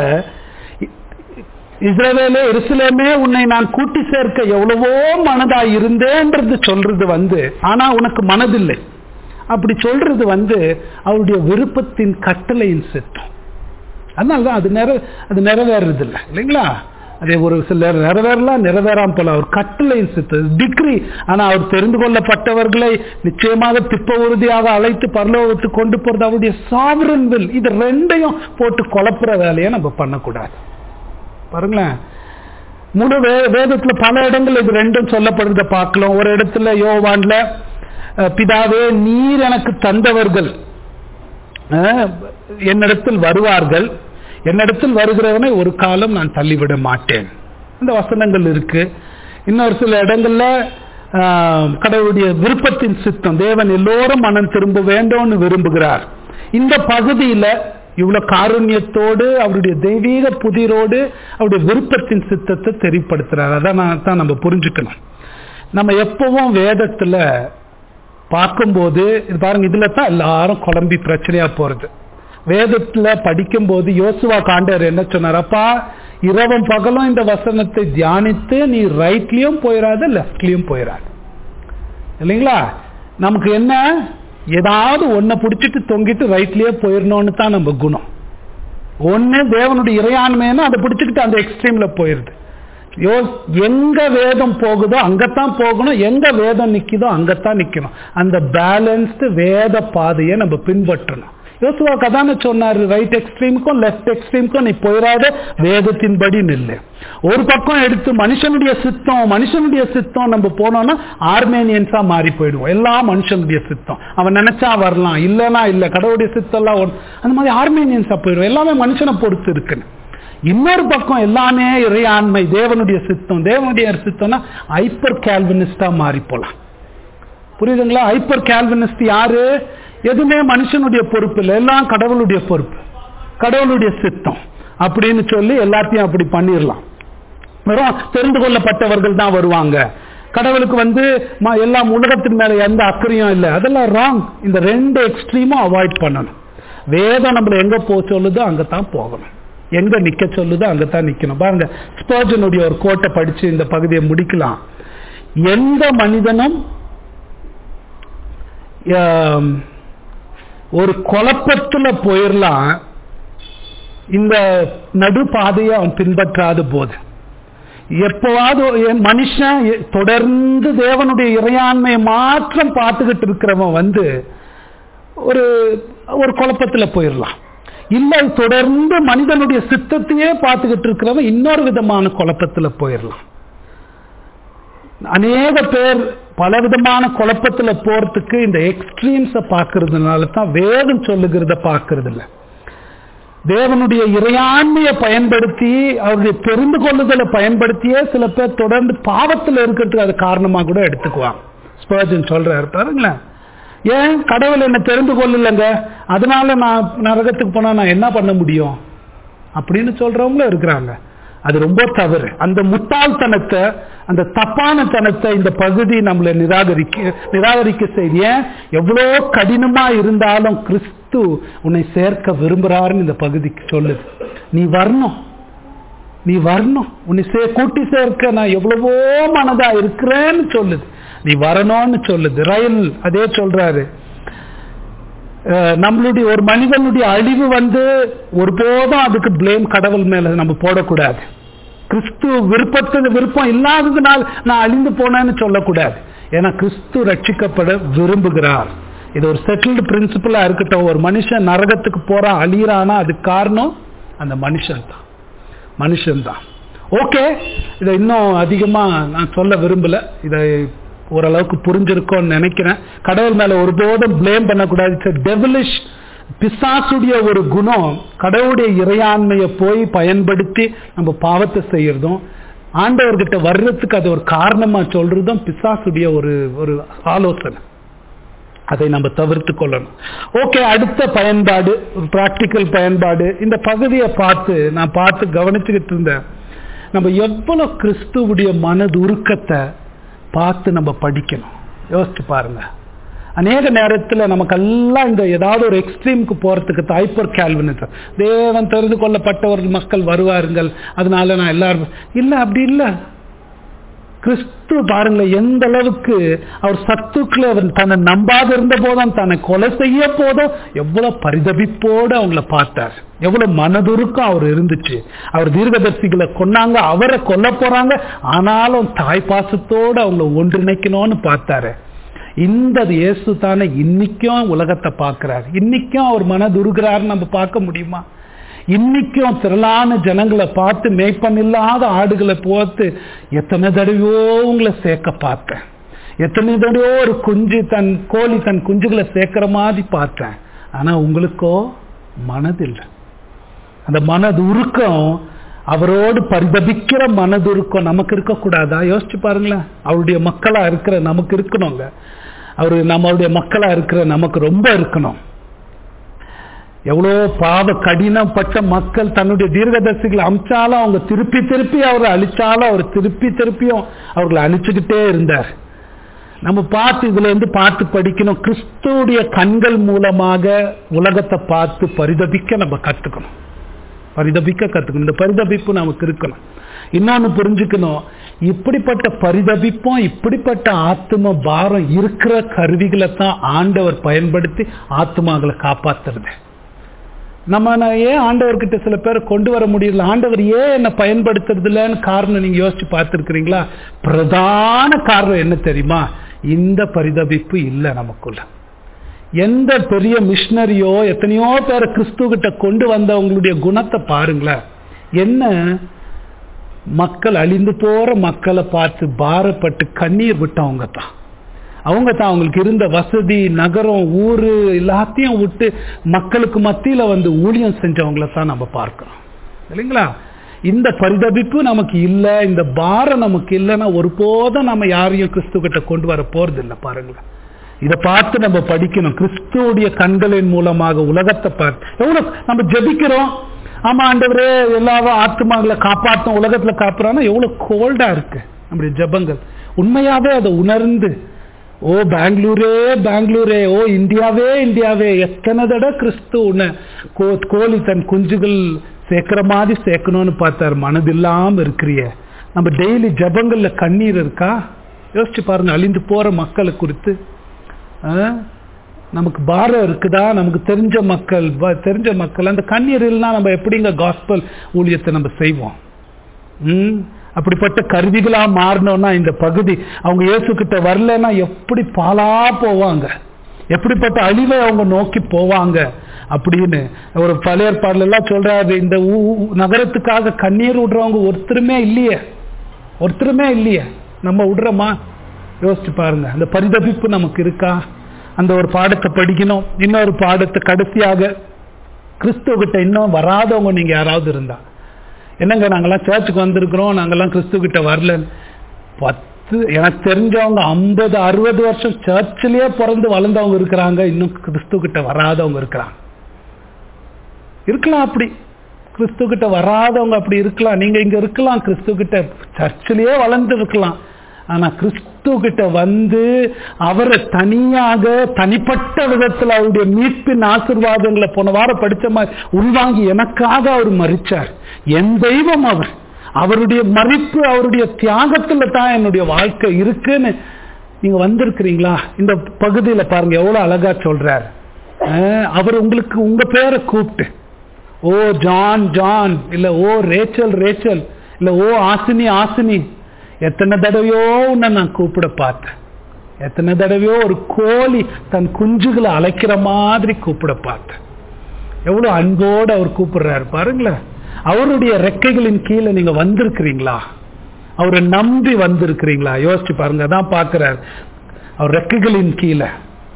இஸ்ரவேலே எருசலேமே உன்னை நான் கூட்டி சேர்க்க எவ்வளவோ மனதா இருந்தேன்றது சொல்றது வந்து ஆனா உனக்கு மனதில்லை அப்படி சொல்றது வந்து அவருடைய விருப்பத்தின் கட்டளையின் சித்தம் அதனாலதான் அது நிற அது நிறைவேறது இல்லை இல்லைங்களா அதே ஒரு சில நிறைவேறலாம் நிறைவேறாம போல அவர் கட்டளையின் சித்தம் டிகிரி ஆனா அவர் தெரிந்து கொள்ளப்பட்டவர்களை நிச்சயமாக திப்ப உறுதியாக அழைத்து பரலோகத்துக்கு கொண்டு போறது அவருடைய சாவரன் வில் இது ரெண்டையும் போட்டு குழப்புற வேலையை நம்ம பண்ணக்கூடாது பாருங்களேன் முழு வே வேதத்துல பல இடங்கள் இது ரெண்டும் சொல்லப்படுறத பார்க்கலாம் ஒரு இடத்துல யோவான்ல அஹ், பிதாவே நீர் எனக்கு தந்தவர்கள் அஹ், என்னிடத்தில் வருவார்கள் என்னிடத்தில் வருகிறவனை ஒரு காலம் நான் தள்ளிவிட மாட்டேன் இந்த வசனங்கள் இருக்கு இன்னொரு சில இடங்கள்ல ஆஹ், கடவுளுடைய விருப்பத்தின் சித்தம் தேவன் எல்லோரும் மனம் திரும்ப வேண்டும்னு விரும்புகிறார் இந்த பகுதியில இவ்வளவு காருண்யத்தோடு அவருடைய தெய்வீக புதிரோடு அவருடைய விருப்பத்தின் சித்தத்தை தெரிப்படுத்துறார் அதான் நான் தான் நம்ம புரிஞ்சுக்கணும் நம்ம எப்பவும் வேதத்துல பார்க்கும்போது இது பாருங்க இதுல தான் எல்லாரும் குழம்பி பிரச்சனையா போறது வேதத்துல படிக்கும்போது யோசுவா காண்டர் என்ன சொன்னார் அப்பா இரவும் பகலும் இந்த வசனத்தை தியானித்து நீ ரைட்லயும் போயிடாத லெஃப்ட்லயும் போயிடாது இல்லைங்களா நமக்கு என்ன ஏதாவது ஒன்ன பிடிச்சிட்டு தொங்கிட்டு ரைட்லயே போயிடணும்னு தான் நம்ம குணம் ஒண்ணு தேவனுடைய இறையாண்மைன்னா அதை பிடிச்சிக்கிட்டு அந்த எக்ஸ்ட்ரீம்ல போயிருது யோ எங்க வேதம் போகுதோ அங்கத்தான் போகணும் எங்க வேதம் நிக்குதோ அங்கத்தான் நிக்கணும் அந்த பேலன்ஸ்டு வேத பாதையை நம்ம பின்பற்றணும் யோசுவா கதான சொன்னாரு ரைட் எக்ஸ்ட்ரீமுக்கும் லெஃப்ட் எக்ஸ்ட்ரீமுக்கும் நீ போயிடாத வேதத்தின்படி நில்லு ஒரு பக்கம் எடுத்து மனுஷனுடைய சித்தம் மனுஷனுடைய சித்தம் நம்ம போனோம்னா ஆர்மேனியன்ஸா மாறி போயிடுவோம் எல்லாம் மனுஷனுடைய சித்தம் அவன் நினைச்சா வரலாம் இல்லைன்னா இல்ல கடவுளுடைய சித்தம் எல்லாம் ஒண்ணு. அந்த மாதிரி ஆர்மேனியன்ஸா போயிடுவோம் எல்லாமே மனுஷனை பொறுத்து இருக்குன்னு இன்னொரு பக்கம் எல்லாமே இறையாண்மை தேவனுடைய சித்தம் தேவனுடைய சித்தம்னா ஹைப்பர் கேல்வினிஸ்டா மாறி போலாம் புரியுதுங்களா ஹைப்பர் கேல்வினிஸ்ட் யாரு எதுவுமே மனுஷனுடைய பொறுப்பு இல்லை எல்லாம் கடவுளுடைய பொறுப்பு கடவுளுடைய சித்தம் அப்படின்னு சொல்லி எல்லாத்தையும் அப்படி பண்ணிடலாம் வெறும் தெரிந்து கொள்ளப்பட்டவர்கள் தான் வருவாங்க கடவுளுக்கு வந்து ம- எல்லாம் உலகத்தின் மேல எந்த அக்கறையும் இல்லை அதெல்லாம் ராங் இந்த ரெண்டு எக்ஸ்ட்ரீமும் அவாய்ட் பண்ணணும் வேதம் நம்மள எங்க போக சொல்லுதோ அங்கதான் போகணும் எங்க நிக்க சொல்லுதோ அங்கதான் நிக்கணும் பாருங்க ஸ்பர்ஜனுடைய ஒரு கோட்டை படிச்சு இந்த பகுதியை முடிக்கலாம் எந்த மனிதனும் ஆம், ஒரு குழப்பத்துல போயிடலாம் இந்த நடு பாதையை அவன் பின்பற்றாத போது எப்பவாவது ஒரு என் மனுஷன் எ- தொடர்ந்து தேவனுடைய இறையாண்மையை மாற்றம் பார்த்துக்கிட்டு இருக்கிறவன் வந்து ஒரு ஒரு குழப்பத்துல போயிடலாம் இல்ல தொடர்ந்து மனிதனுடைய சித்தத்தையே பார்த்துக்கிட்டு இருக்கிறவன் இன்னொரு விதமான குழப்பத்துல போயிடலாம் அநேக பேர் பலவிதமான குழப்பத்துல போறதுக்கு இந்த எக்ஸ்ட்ரீம்ஸ பார்க்கறதுனால தான் வேதம் சொல்லுகிறத பார்க்கறது இல்ல தேவனுடைய இறையாண்மையை பயன்படுத்தி அவருடைய தெரிந்து கொள்ளுதலை பயன்படுத்தியே சில பேர் தொடர்ந்து பாவத்துல இருக்கிறதுக்கு அது காரணமா கூட எடுத்துக்குவாங்க ஸ்பர்ஜன் சொல்றாரு பாருங்களேன் ஏன் கடவுள் என்ன தெரிந்து கொள்ளலங்க அதனால நான் நரகத்துக்கு போனா நான் என்ன பண்ண முடியும் அப்படின்னு சொல்றவங்களும் இருக்கிறாங்க அது ரொம்ப தவறு அந்த முட்டாள்தனத்தை அந்த தப்பான தனத்தை இந்த பகுதி நம்மளை நிராகரிக்க நிராகரிக்க செய்ய எவ்வளோ கடினமா இருந்தாலும் கிறிஸ்து உன்னை சேர்க்க விரும்புறாருன்னு இந்த பகுதிக்கு சொல்லுது நீ வரணும் நீ வரணும் உன்னை சே கூட்டி சேர்க்க நான் எவ்வளவோ மனதா இருக்கிறேன்னு சொல்லுது நீ வரணும்னு சொல்லுது ரயில் அதே சொல்றாரு அஹ் நம்மளுடைய ஒரு மனிதனுடைய அழிவு வந்து ஒருபோதும் அதுக்கு பிளேம் கடவுள் மேல நம்ம போடக்கூடாது கிறிஸ்து விருப்பத்து விருப்பம் இல்லாததுனால் நான் அழிந்து போனேன்னு சொல்லக்கூடாது ஏன்னா கிறிஸ்து ரட்சிக்கப்பட விரும்புகிறார் இது ஒரு செட்டில்டு பிரின்சிபலா இருக்கட்டும் ஒரு மனுஷன் நரகத்துக்கு போறான் அழியிறானா அதுக்கு காரணம் அந்த மனுஷன் தான் மனுஷன் தான் ஓகே இதை இன்னும் அதிகமா நான் சொல்ல விரும்பல இதை ஓரளவுக்கு புரிஞ்சிருக்கோம்னு நினைக்கிறேன் கடவுள் மேல ஒருபோதும் பிளேம் பண்ணக்கூடாது டெவலிஷ் பிசாசுடைய ஒரு குணம் கடவுளுடைய இறையாண்மையை போய் பயன்படுத்தி நம்ம பாவத்தை செய்யறதும் ஆண்டவர்கிட்ட வர்றதுக்கு அது ஒரு காரணமா சொல்றதும் பிசாசுடைய ஒரு ஒரு ஆலோசனை அதை நம்ம தவிர்த்து கொள்ளணும் ஓகே அடுத்த பயன்பாடு ஒரு பிராக்டிக்கல் பயன்பாடு இந்த பகுதியை பார்த்து நான் பார்த்து கவனிச்சுக்கிட்டு இருந்தேன் நம்ம எவ்வளவு கிறிஸ்துவுடைய மனதுருக்கத்தை பார்த்து நம்ம படிக்கணும் யோசிச்சு பாருங்க அநேக நேரத்தில் நமக்கெல்லாம் இந்த ஏதாவது ஒரு எக்ஸ்ட்ரீமுக்கு போறதுக்கு ஹைப்பர் கேல்வினிசம் தேவன் தெரிந்து கொள்ளப்பட்டவர் மக்கள் வருவாருங்கள் அதனால நான் எல்லாரும் இல்லை அப்படி இல்லை கிறிஸ்து பாருங்களேன் எந்த அளவுக்கு அவர் சத்துக்களை அவர் தன்னை நம்பாத இருந்த போதும் தன்னை கொலை செய்ய போதும் எவ்வளவு பரிதபிப்போடு அவங்கள பார்த்தார் எவ்வளவு மனதுருக்கம் அவர் இருந்துச்சு அவர் தீர்க்கதர்சிகளை கொன்னாங்க அவரை கொல்ல போறாங்க ஆனாலும் தாய் பாசத்தோடு அவங்கள ஒன்றிணைக்கணும்னு பார்த்தாரு இந்த இயேசு தானே இன்னைக்கும் உலகத்தை பார்க்கிறார் இன்னைக்கும் அவர் மனதுருகிறார் நம்ம பார்க்க முடியுமா இன்னைக்கும் திரளான ஜனங்களை பார்த்து மேய்ப்பனில்லாத ஆடுகளை பார்த்து எத்தனை தடவையோ உங்களை சேர்க்க பார்த்தேன் எத்தனை தடவையோ ஒரு குஞ்சு தன் கோழி தன் குஞ்சுகளை சேர்க்கிற மாதிரி பார்த்தேன் ஆனா உங்களுக்கோ மனதில்லை அந்த மனது உருக்கம் அவரோடு பரிதபிக்கிற மனதுருக்கம் நமக்கு இருக்கக்கூடாதா யோசிச்சு பாருங்களேன் அவருடைய மக்களா இருக்கிற நமக்கு இருக்கணுங்க அவரு நம்மளுடைய மக்களா இருக்கிற நமக்கு ரொம்ப இருக்கணும் எவ்வளோ பாவ கடினப்பட்ட மக்கள் தன்னுடைய தீர்க்கதர்சிகளை அமிச்சாலும் அவங்க திருப்பி திருப்பி அவரை அழிச்சாலும் அவர் திருப்பி திருப்பியும் அவர்களை அழிச்சுக்கிட்டே இருந்தார் நம்ம பார்த்து இதுல இருந்து பார்த்து படிக்கணும் கிறிஸ்துவுடைய கண்கள் மூலமாக உலகத்தை பார்த்து பரிதபிக்க நம்ம கத்துக்கணும் பரிதபிக்க கத்துக்கணும் இந்த பரிதபிப்பு நமக்கு இருக்கணும் இன்னொன்னு புரிஞ்சுக்கணும் இப்படிப்பட்ட பரிதபிப்பும் இப்படிப்பட்ட ஆத்ம பாரம் இருக்கிற கருவிகளை தான் ஆண்டவர் பயன்படுத்தி ஆத்மாக்களை காப்பாத்துறது நம்ம நான் ஏன் ஆண்டவர்கிட்ட சில பேர் கொண்டு வர முடியல ஆண்டவர் ஏன் என்ன பயன்படுத்துறது இல்லைன்னு காரணம் நீங்க யோசிச்சு பார்த்துருக்கிறீங்களா பிரதான காரணம் என்ன தெரியுமா இந்த பரிதபிப்பு இல்லை நமக்குள்ள எந்த பெரிய மிஷினரியோ எத்தனையோ பேரை கிறிஸ்துவ கிட்ட கொண்டு வந்தவங்களுடைய குணத்தை பாருங்களேன் என்ன மக்கள் அழிந்து போற மக்களை பார்த்து பாரப்பட்டு கண்ணீர் விட்டவங்க தான் அவங்க தான் அவங்களுக்கு இருந்த வசதி நகரம் ஊரு எல்லாத்தையும் விட்டு மக்களுக்கு மத்தியில வந்து ஊழியம் செஞ்சவங்கள தான் நம்ம பார்க்கிறோம் இல்லைங்களா இந்த பரிதபிப்பு நமக்கு இல்லை இந்த பாரம் நமக்கு இல்லைன்னா ஒருபோதும் நம்ம யாரையும் கிறிஸ்து கிட்ட கொண்டு வர போறது இல்லை பாருங்களேன் இதை பார்த்து நம்ம படிக்கணும் கிறிஸ்துவோடைய கண்களின் மூலமாக உலகத்தை பார்த்து எவ்வளவு நம்ம ஜபிக்கிறோம் ஆமா ஆண்டவரே எல்லாரும் ஆத்மாக்களை காப்பாற்றும் உலகத்துல காப்புறான்னா எவ்வளவு கோல்டா இருக்கு நம்முடைய ஜபங்கள் உண்மையாவே அதை உணர்ந்து ஓ பெங்களூரே பெங்களூரே ஓ இந்தியாவே இந்தியாவே எத்தனை தடவை கிறிஸ்து உன்னை கோழி தன் குஞ்சுகள் சேர்க்கிற மாதிரி சேர்க்கணும்னு பார்த்தார் மனதில்லாம இருக்கிறிய நம்ம டெய்லி ஜபங்கள்ல கண்ணீர் இருக்கா யோசிச்சு பாருங்க அழிந்து போற மக்களை குறித்து நமக்கு பாரம் இருக்குதா நமக்கு தெரிஞ்ச மக்கள் தெரிஞ்ச மக்கள் அந்த கண்ணீர் இல்லைன்னா நம்ம எப்படிங்க காஸ்பல் ஊழியத்தை நம்ம செய்வோம் ம் அப்படிப்பட்ட கருவிகளா மாறினோம்னா இந்த பகுதி அவங்க இயேசு கிட்ட வரலன்னா எப்படி பாலா போவாங்க எப்படிப்பட்ட அழிவை அவங்க நோக்கி போவாங்க அப்படின்னு ஒரு பழைய பாடல எல்லாம் சொல்றாரு இந்த நகரத்துக்காக கண்ணீர் விடுறவங்க ஒருத்தருமே இல்லையே ஒருத்தருமே இல்லையே நம்ம விடுறோமா யோசிச்சு பாருங்க அந்த பரிதபிப்பு நமக்கு இருக்கா அந்த ஒரு பாடத்தை படிக்கணும் இன்னொரு பாடத்தை கடைசியாக கிறிஸ்துவ கிட்ட இன்னும் வராதவங்க நீங்க யாராவது இருந்தா என்னங்க நாங்கெல்லாம் சர்ச்சுக்கு வந்திருக்கிறோம் நாங்கெல்லாம் கிறிஸ்துவ கிட்ட வரல பத்து எனக்கு தெரிஞ்சவங்க ஐம்பது அறுபது வருஷம் சர்ச்சிலேயே பிறந்து வளர்ந்தவங்க இருக்கிறாங்க இன்னும் கிறிஸ்துவ கிட்ட வராதவங்க இருக்கிறாங்க இருக்கலாம் அப்படி கிறிஸ்து கிட்ட வராதவங்க அப்படி இருக்கலாம் நீங்க இங்க இருக்கலாம் கிறிஸ்து கிட்ட சர்ச்சிலேயே வளர்ந்து இருக்கலாம் ஆனா கிறிஸ்து கிட்ட வந்து அவரை தனியாக தனிப்பட்ட விதத்தில் அவருடைய மீட்பின் ஆசிர்வாதங்களை போன வாரம் படிச்ச மாதிரி உள்வாங்கி எனக்காக அவர் மறிச்சார் என் தெய்வம் அவர் அவருடைய மறிப்பு அவருடைய தியாகத்துல தான் என்னுடைய வாழ்க்கை இருக்குன்னு நீங்க வந்திருக்கிறீங்களா இந்த பகுதியில பாருங்க எவ்வளவு அழகா சொல்றார் அவர் உங்களுக்கு உங்க பேரை கூப்பிட்டு ஓ ஜான் ஜான் இல்ல ஓ ரேச்சல் ரேச்சல் இல்ல ஓ ஆசினி ஆசினி எத்தனை தடவையோ உன்னை நான் கூப்பிட பார்த்தேன் எத்தனை தடவையோ ஒரு கோழி தன் குஞ்சுகளை அழைக்கிற மாதிரி கூப்பிட பார்த்தேன் எவ்வளவு அன்போடு அவர் கூப்பிடுறாரு பாருங்களேன் அவருடைய ரெக்கைகளின் கீழே நீங்க வந்திருக்கிறீங்களா அவரை நம்பி வந்திருக்கிறீங்களா யோசிச்சு பாருங்க அதான் பாக்குறாரு அவர் ரெக்கைகளின் கீழே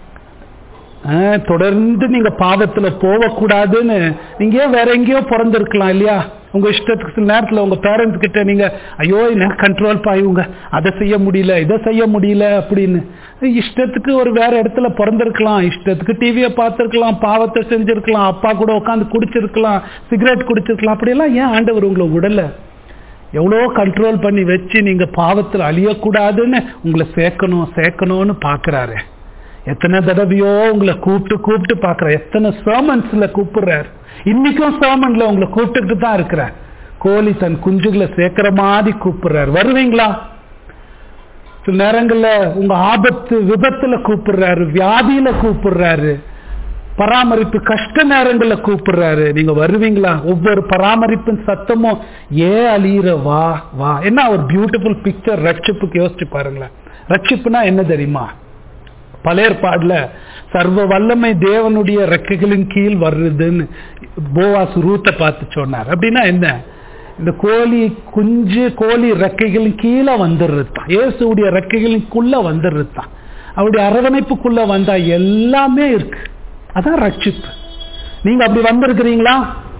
தொடர்ந்து நீங்க பாவத்துல போகக்கூடாதுன்னு நீங்க ஏன் வேற எங்கேயோ பிறந்திருக்கலாம் இல்லையா உங்க இஷ்டத்துக்கு சில நேரத்துல உங்க பேரண்ட்ஸ் கிட்ட நீங்க ஐயோ என்ன கண்ட்ரோல் பாயுங்க அதை செய்ய முடியல இதை செய்ய முடியல அப்படின்னு இஷ்டத்துக்கு ஒரு வேற இடத்துல பிறந்திருக்கலாம் இஷ்டத்துக்கு டிவியை பார்த்துருக்கலாம் பாவத்தை செஞ்சிருக்கலாம் அப்பா கூட உட்காந்து குடிச்சிருக்கலாம் சிகரெட் குடிச்சிருக்கலாம் அப்படியெல்லாம் ஏன் ஆண்டவர் உங்களை விடல எவ்வளோ கண்ட்ரோல் பண்ணி வச்சு நீங்க பாவத்தில் அழியக்கூடாதுன்னு உங்களை சேர்க்கணும் சேர்க்கணும்னு பார்க்கறாரு எத்தனை தடவையோ உங்களை கூப்பிட்டு கூப்பிட்டு பார்க்கறாரு எத்தனை சர்மன்ஸ்ல கூப்பிடுறாரு இன்னைக்கும் சர்மன்ல உங்களை கூப்பிட்டுட்டு தான் இருக்கிறார் கோழி தன் குஞ்சுகளை சேர்க்கிற மாதிரி கூப்பிடுறாரு வருவீங்களா சில நேரங்கள்ல உங்க ஆபத்து விபத்துல கூப்பிடுறாரு வியாதியில கூப்பிடுறாரு பராமரிப்பு கஷ்ட நேரங்கள்ல கூப்பிடுறாரு நீங்க வருவீங்களா ஒவ்வொரு பராமரிப்பின் சத்தமும் ஏன் அழியிற வா வா என்ன ஒரு பியூட்டிஃபுல் பிக்சர் ரட்சிப்புக்கு யோசிச்சு பாருங்களேன் ரட்சிப்புனா என்ன தெரியுமா பழைய ஏற்பாடுல சர்வ வல்லமை தேவனுடைய ரெக்கைகளின் கீழ் வருதுன்னு போவாஸ் ரூத்தை பார்த்து சொன்னார் அப்படின்னா என்ன இந்த கோழி குஞ்சு கோழி ரெக்கைகளின் கீழே வந்துடுறதுதான் இயேசுடைய ரெக்கைகளுக்குள்ள வந்துடுறதுதான் அவருடைய அரவணைப்புக்குள்ள வந்தா எல்லாமே இருக்கு அதான் ரட்சிப்பு நீங்க அப்படி வந்திருக்கிறீங்களா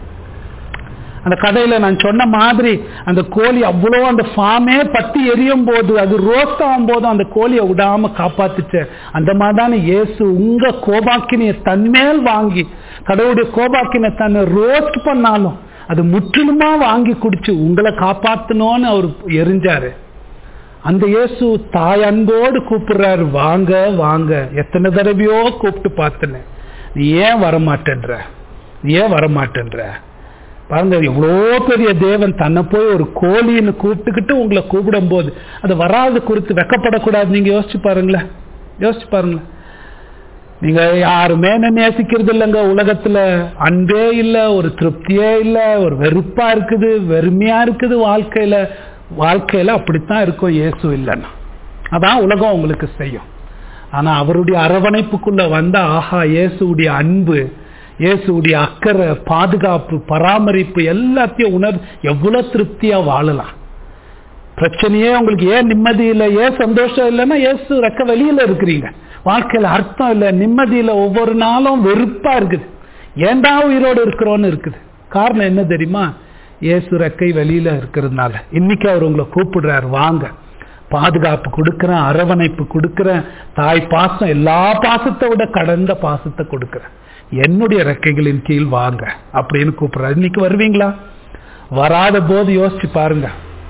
அந்த கதையில நான் சொன்ன மாதிரி அந்த கோழி அவ்வளோ அந்த ஃபார்மே பத்தி எரியும் போது அது ரோஸ்ட் ஆகும் போதும் அந்த கோழியை விடாம காப்பாத்துச்சு அந்த மாதிரிதானே இயேசு உங்க கோபாக்கினிய தன்மேல் வாங்கி கடவுளுடைய கோபாக்கினை தன்னை ரோஸ்ட் பண்ணாலும் அது முற்றிலுமா வாங்கி குடிச்சு உங்களை காப்பாத்தணும்னு அவர் எரிஞ்சாரு அந்த இயேசு தாய் அன்போடு கூப்பிடுறாரு வாங்க வாங்க எத்தனை தடவையோ கூப்பிட்டு பார்த்தனே நீ ஏன் வரமாட்டேன்ற நீ ஏன் வரமாட்டேன்ற பாருங்க எவ்வளோ பெரிய தேவன் தன்னை போய் ஒரு கோழின்னு கூப்பிட்டுக்கிட்டு உங்களை கூப்பிடும் போது அது வராது குறித்து வெக்கப்படக்கூடாது நீங்க யோசிச்சு பாருங்களேன் யோசிச்சு பாருங்களேன் நீங்க யாருமே என்ன நேசிக்கிறது இல்லைங்க உலகத்துல அன்பே இல்லை ஒரு திருப்தியே இல்லை ஒரு வெறுப்பா இருக்குது வெறுமையா இருக்குது வாழ்க்கையில வாழ்க்கையில அப்படித்தான் இருக்கும் இயேசு இல்லைன்னா அதான் உலகம் உங்களுக்கு செய்யும் ஆனா அவருடைய அரவணைப்புக்குள்ள வந்த ஆஹா இயேசுடைய அன்பு இயேசுடைய அக்கறை பாதுகாப்பு பராமரிப்பு எல்லாத்தையும் உணர் எவ்வளவு திருப்தியா வாழலாம் பிரச்சனையே உங்களுக்கு ஏன் நிம்மதி இல்லை ஏன் சந்தோஷம் இல்லைன்னா இயேசு ரெக்க வெளியில இருக்கிறீங்க வாழ்க்கையில அர்த்தம் இல்லை நிம்மதியில ஒவ்வொரு நாளும் வெறுப்பா இருக்குது ஏண்டா உயிரோடு இருக்கிறோன்னு இருக்குது காரணம் என்ன தெரியுமா இயேசு ரெக்கை வெளியில இருக்கிறதுனால இன்னைக்கு அவர் உங்களை கூப்பிடுறாரு வாங்க பாதுகாப்பு கொடுக்கிறேன் அரவணைப்பு கொடுக்கிறேன் தாய் பாசம் எல்லா பாசத்தை விட கடந்த பாசத்தை கொடுக்கிறேன் என்னுடைய ரெக்கைகளின் கீழ் வாங்க அப்படின்னு கூப்பிடுறாரு இன்னைக்கு வருவீங்களா வராத போது யோசிச்சு பாருங்க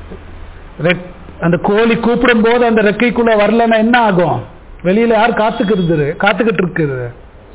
அந்த கோழி கூப்பிடும் போது அந்த ரெக்கைக்குள்ள வரலன்னா என்ன ஆகும் வெளியில யார் காத்துக்கிறது காத்துக்கிட்டு இருக்குது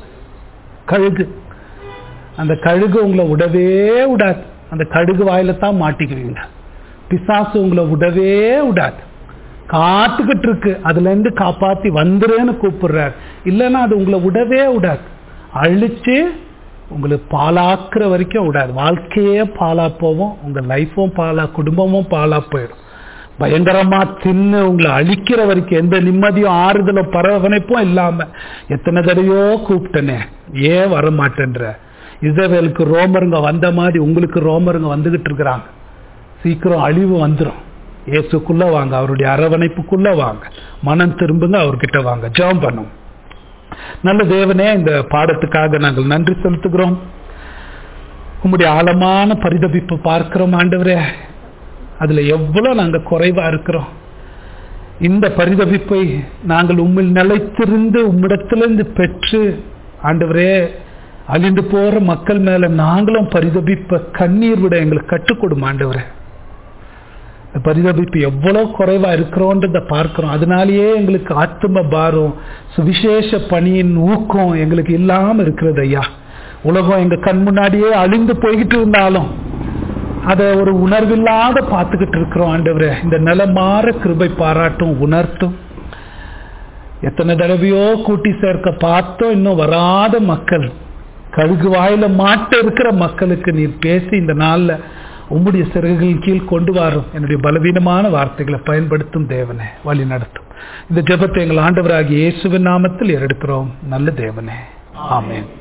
கழுகு அந்த கழுகு உங்களை விடவே விடாது அந்த கழுகு வாயில தான் மாட்டிக்குவீங்க பிசாசு உங்களை விடவே விடாது காத்துக்கிட்டு இருக்கு அதுல இருந்து காப்பாத்தி வந்துருன்னு கூப்பிடுறாரு இல்லைன்னா அது உங்களை விடவே விடாது அழிச்சு உங்களுக்கு பாலாக்குற வரைக்கும் விடாது வாழ்க்கையே பாலா போவோம் உங்க லைஃபும் பாலா குடும்பமும் பாலா போயிடும் பயங்கரமா தின்னு உங்களை அழிக்கிற வரைக்கும் எந்த நிம்மதியும் ஆறுதலும் பரவணைப்பும் இல்லாம எத்தனை தடவையோ கூப்பிட்டனே ஏன் வர மாட்டேன்ற இஸ்ரவேலுக்கு ரோமருங்க வந்த மாதிரி உங்களுக்கு ரோமருங்க வந்துகிட்டு இருக்கிறாங்க சீக்கிரம் அழிவு வந்துடும் இயேசுக்குள்ள வாங்க அவருடைய அரவணைப்புக்குள்ள வாங்க மனம் திரும்புங்க அவர்கிட்ட வாங்க ஜெபம் பண்ணும் நல்ல தேவனே இந்த பாடத்துக்காக நாங்கள் நன்றி செலுத்துகிறோம் உங்களுடைய ஆழமான பரிதபிப்பு பார்க்கிறோம் ஆண்டவரே அதுல எவ்வளவு நாங்க குறைவா இருக்கிறோம் இந்த பரிதபிப்பை நாங்கள் உம்மில் நிலைத்திருந்து உம்மிடத்திலிருந்து பெற்று ஆண்டவரே அழிந்து போற மக்கள் மேல நாங்களும் பரிதபிப்ப கண்ணீர் விட எங்களுக்கு கற்றுக் கொடும் ஆண்டவரே பரிதபிப்பு எவ்வளவு குறைவா இருக்கிறோன்றத பார்க்கிறோம் அதனாலேயே எங்களுக்கு ஆத்ம பாரம் சுவிசேஷ பணியின் ஊக்கம் எங்களுக்கு இல்லாம இருக்கிறது ஐயா உலகம் எங்க கண் முன்னாடியே அழிந்து போய்கிட்டு இருந்தாலும் அதை ஒரு உணர்வில்லாத பார்த்துக்கிட்டு இருக்கிறோம் ஆண்டவரே இந்த நிலமாற கிருபை பாராட்டும் உணர்த்தும் எத்தனை தடவையோ கூட்டி சேர்க்க பார்த்தோம் இன்னும் வராத மக்கள் கழுகு வாயில மாட்ட இருக்கிற மக்களுக்கு நீர் பேசி இந்த நாள்ல உம்முடைய சிறகுகளின் கீழ் கொண்டு வரும் என்னுடைய பலவீனமான வார்த்தைகளை பயன்படுத்தும் தேவனே வழி நடத்தும் இந்த ஜெபத்தை எங்கள் ஆண்டவராகிய இயேசுவின் நாமத்தில் எடுக்கிறோம் நல்ல தேவனே ஆமேன்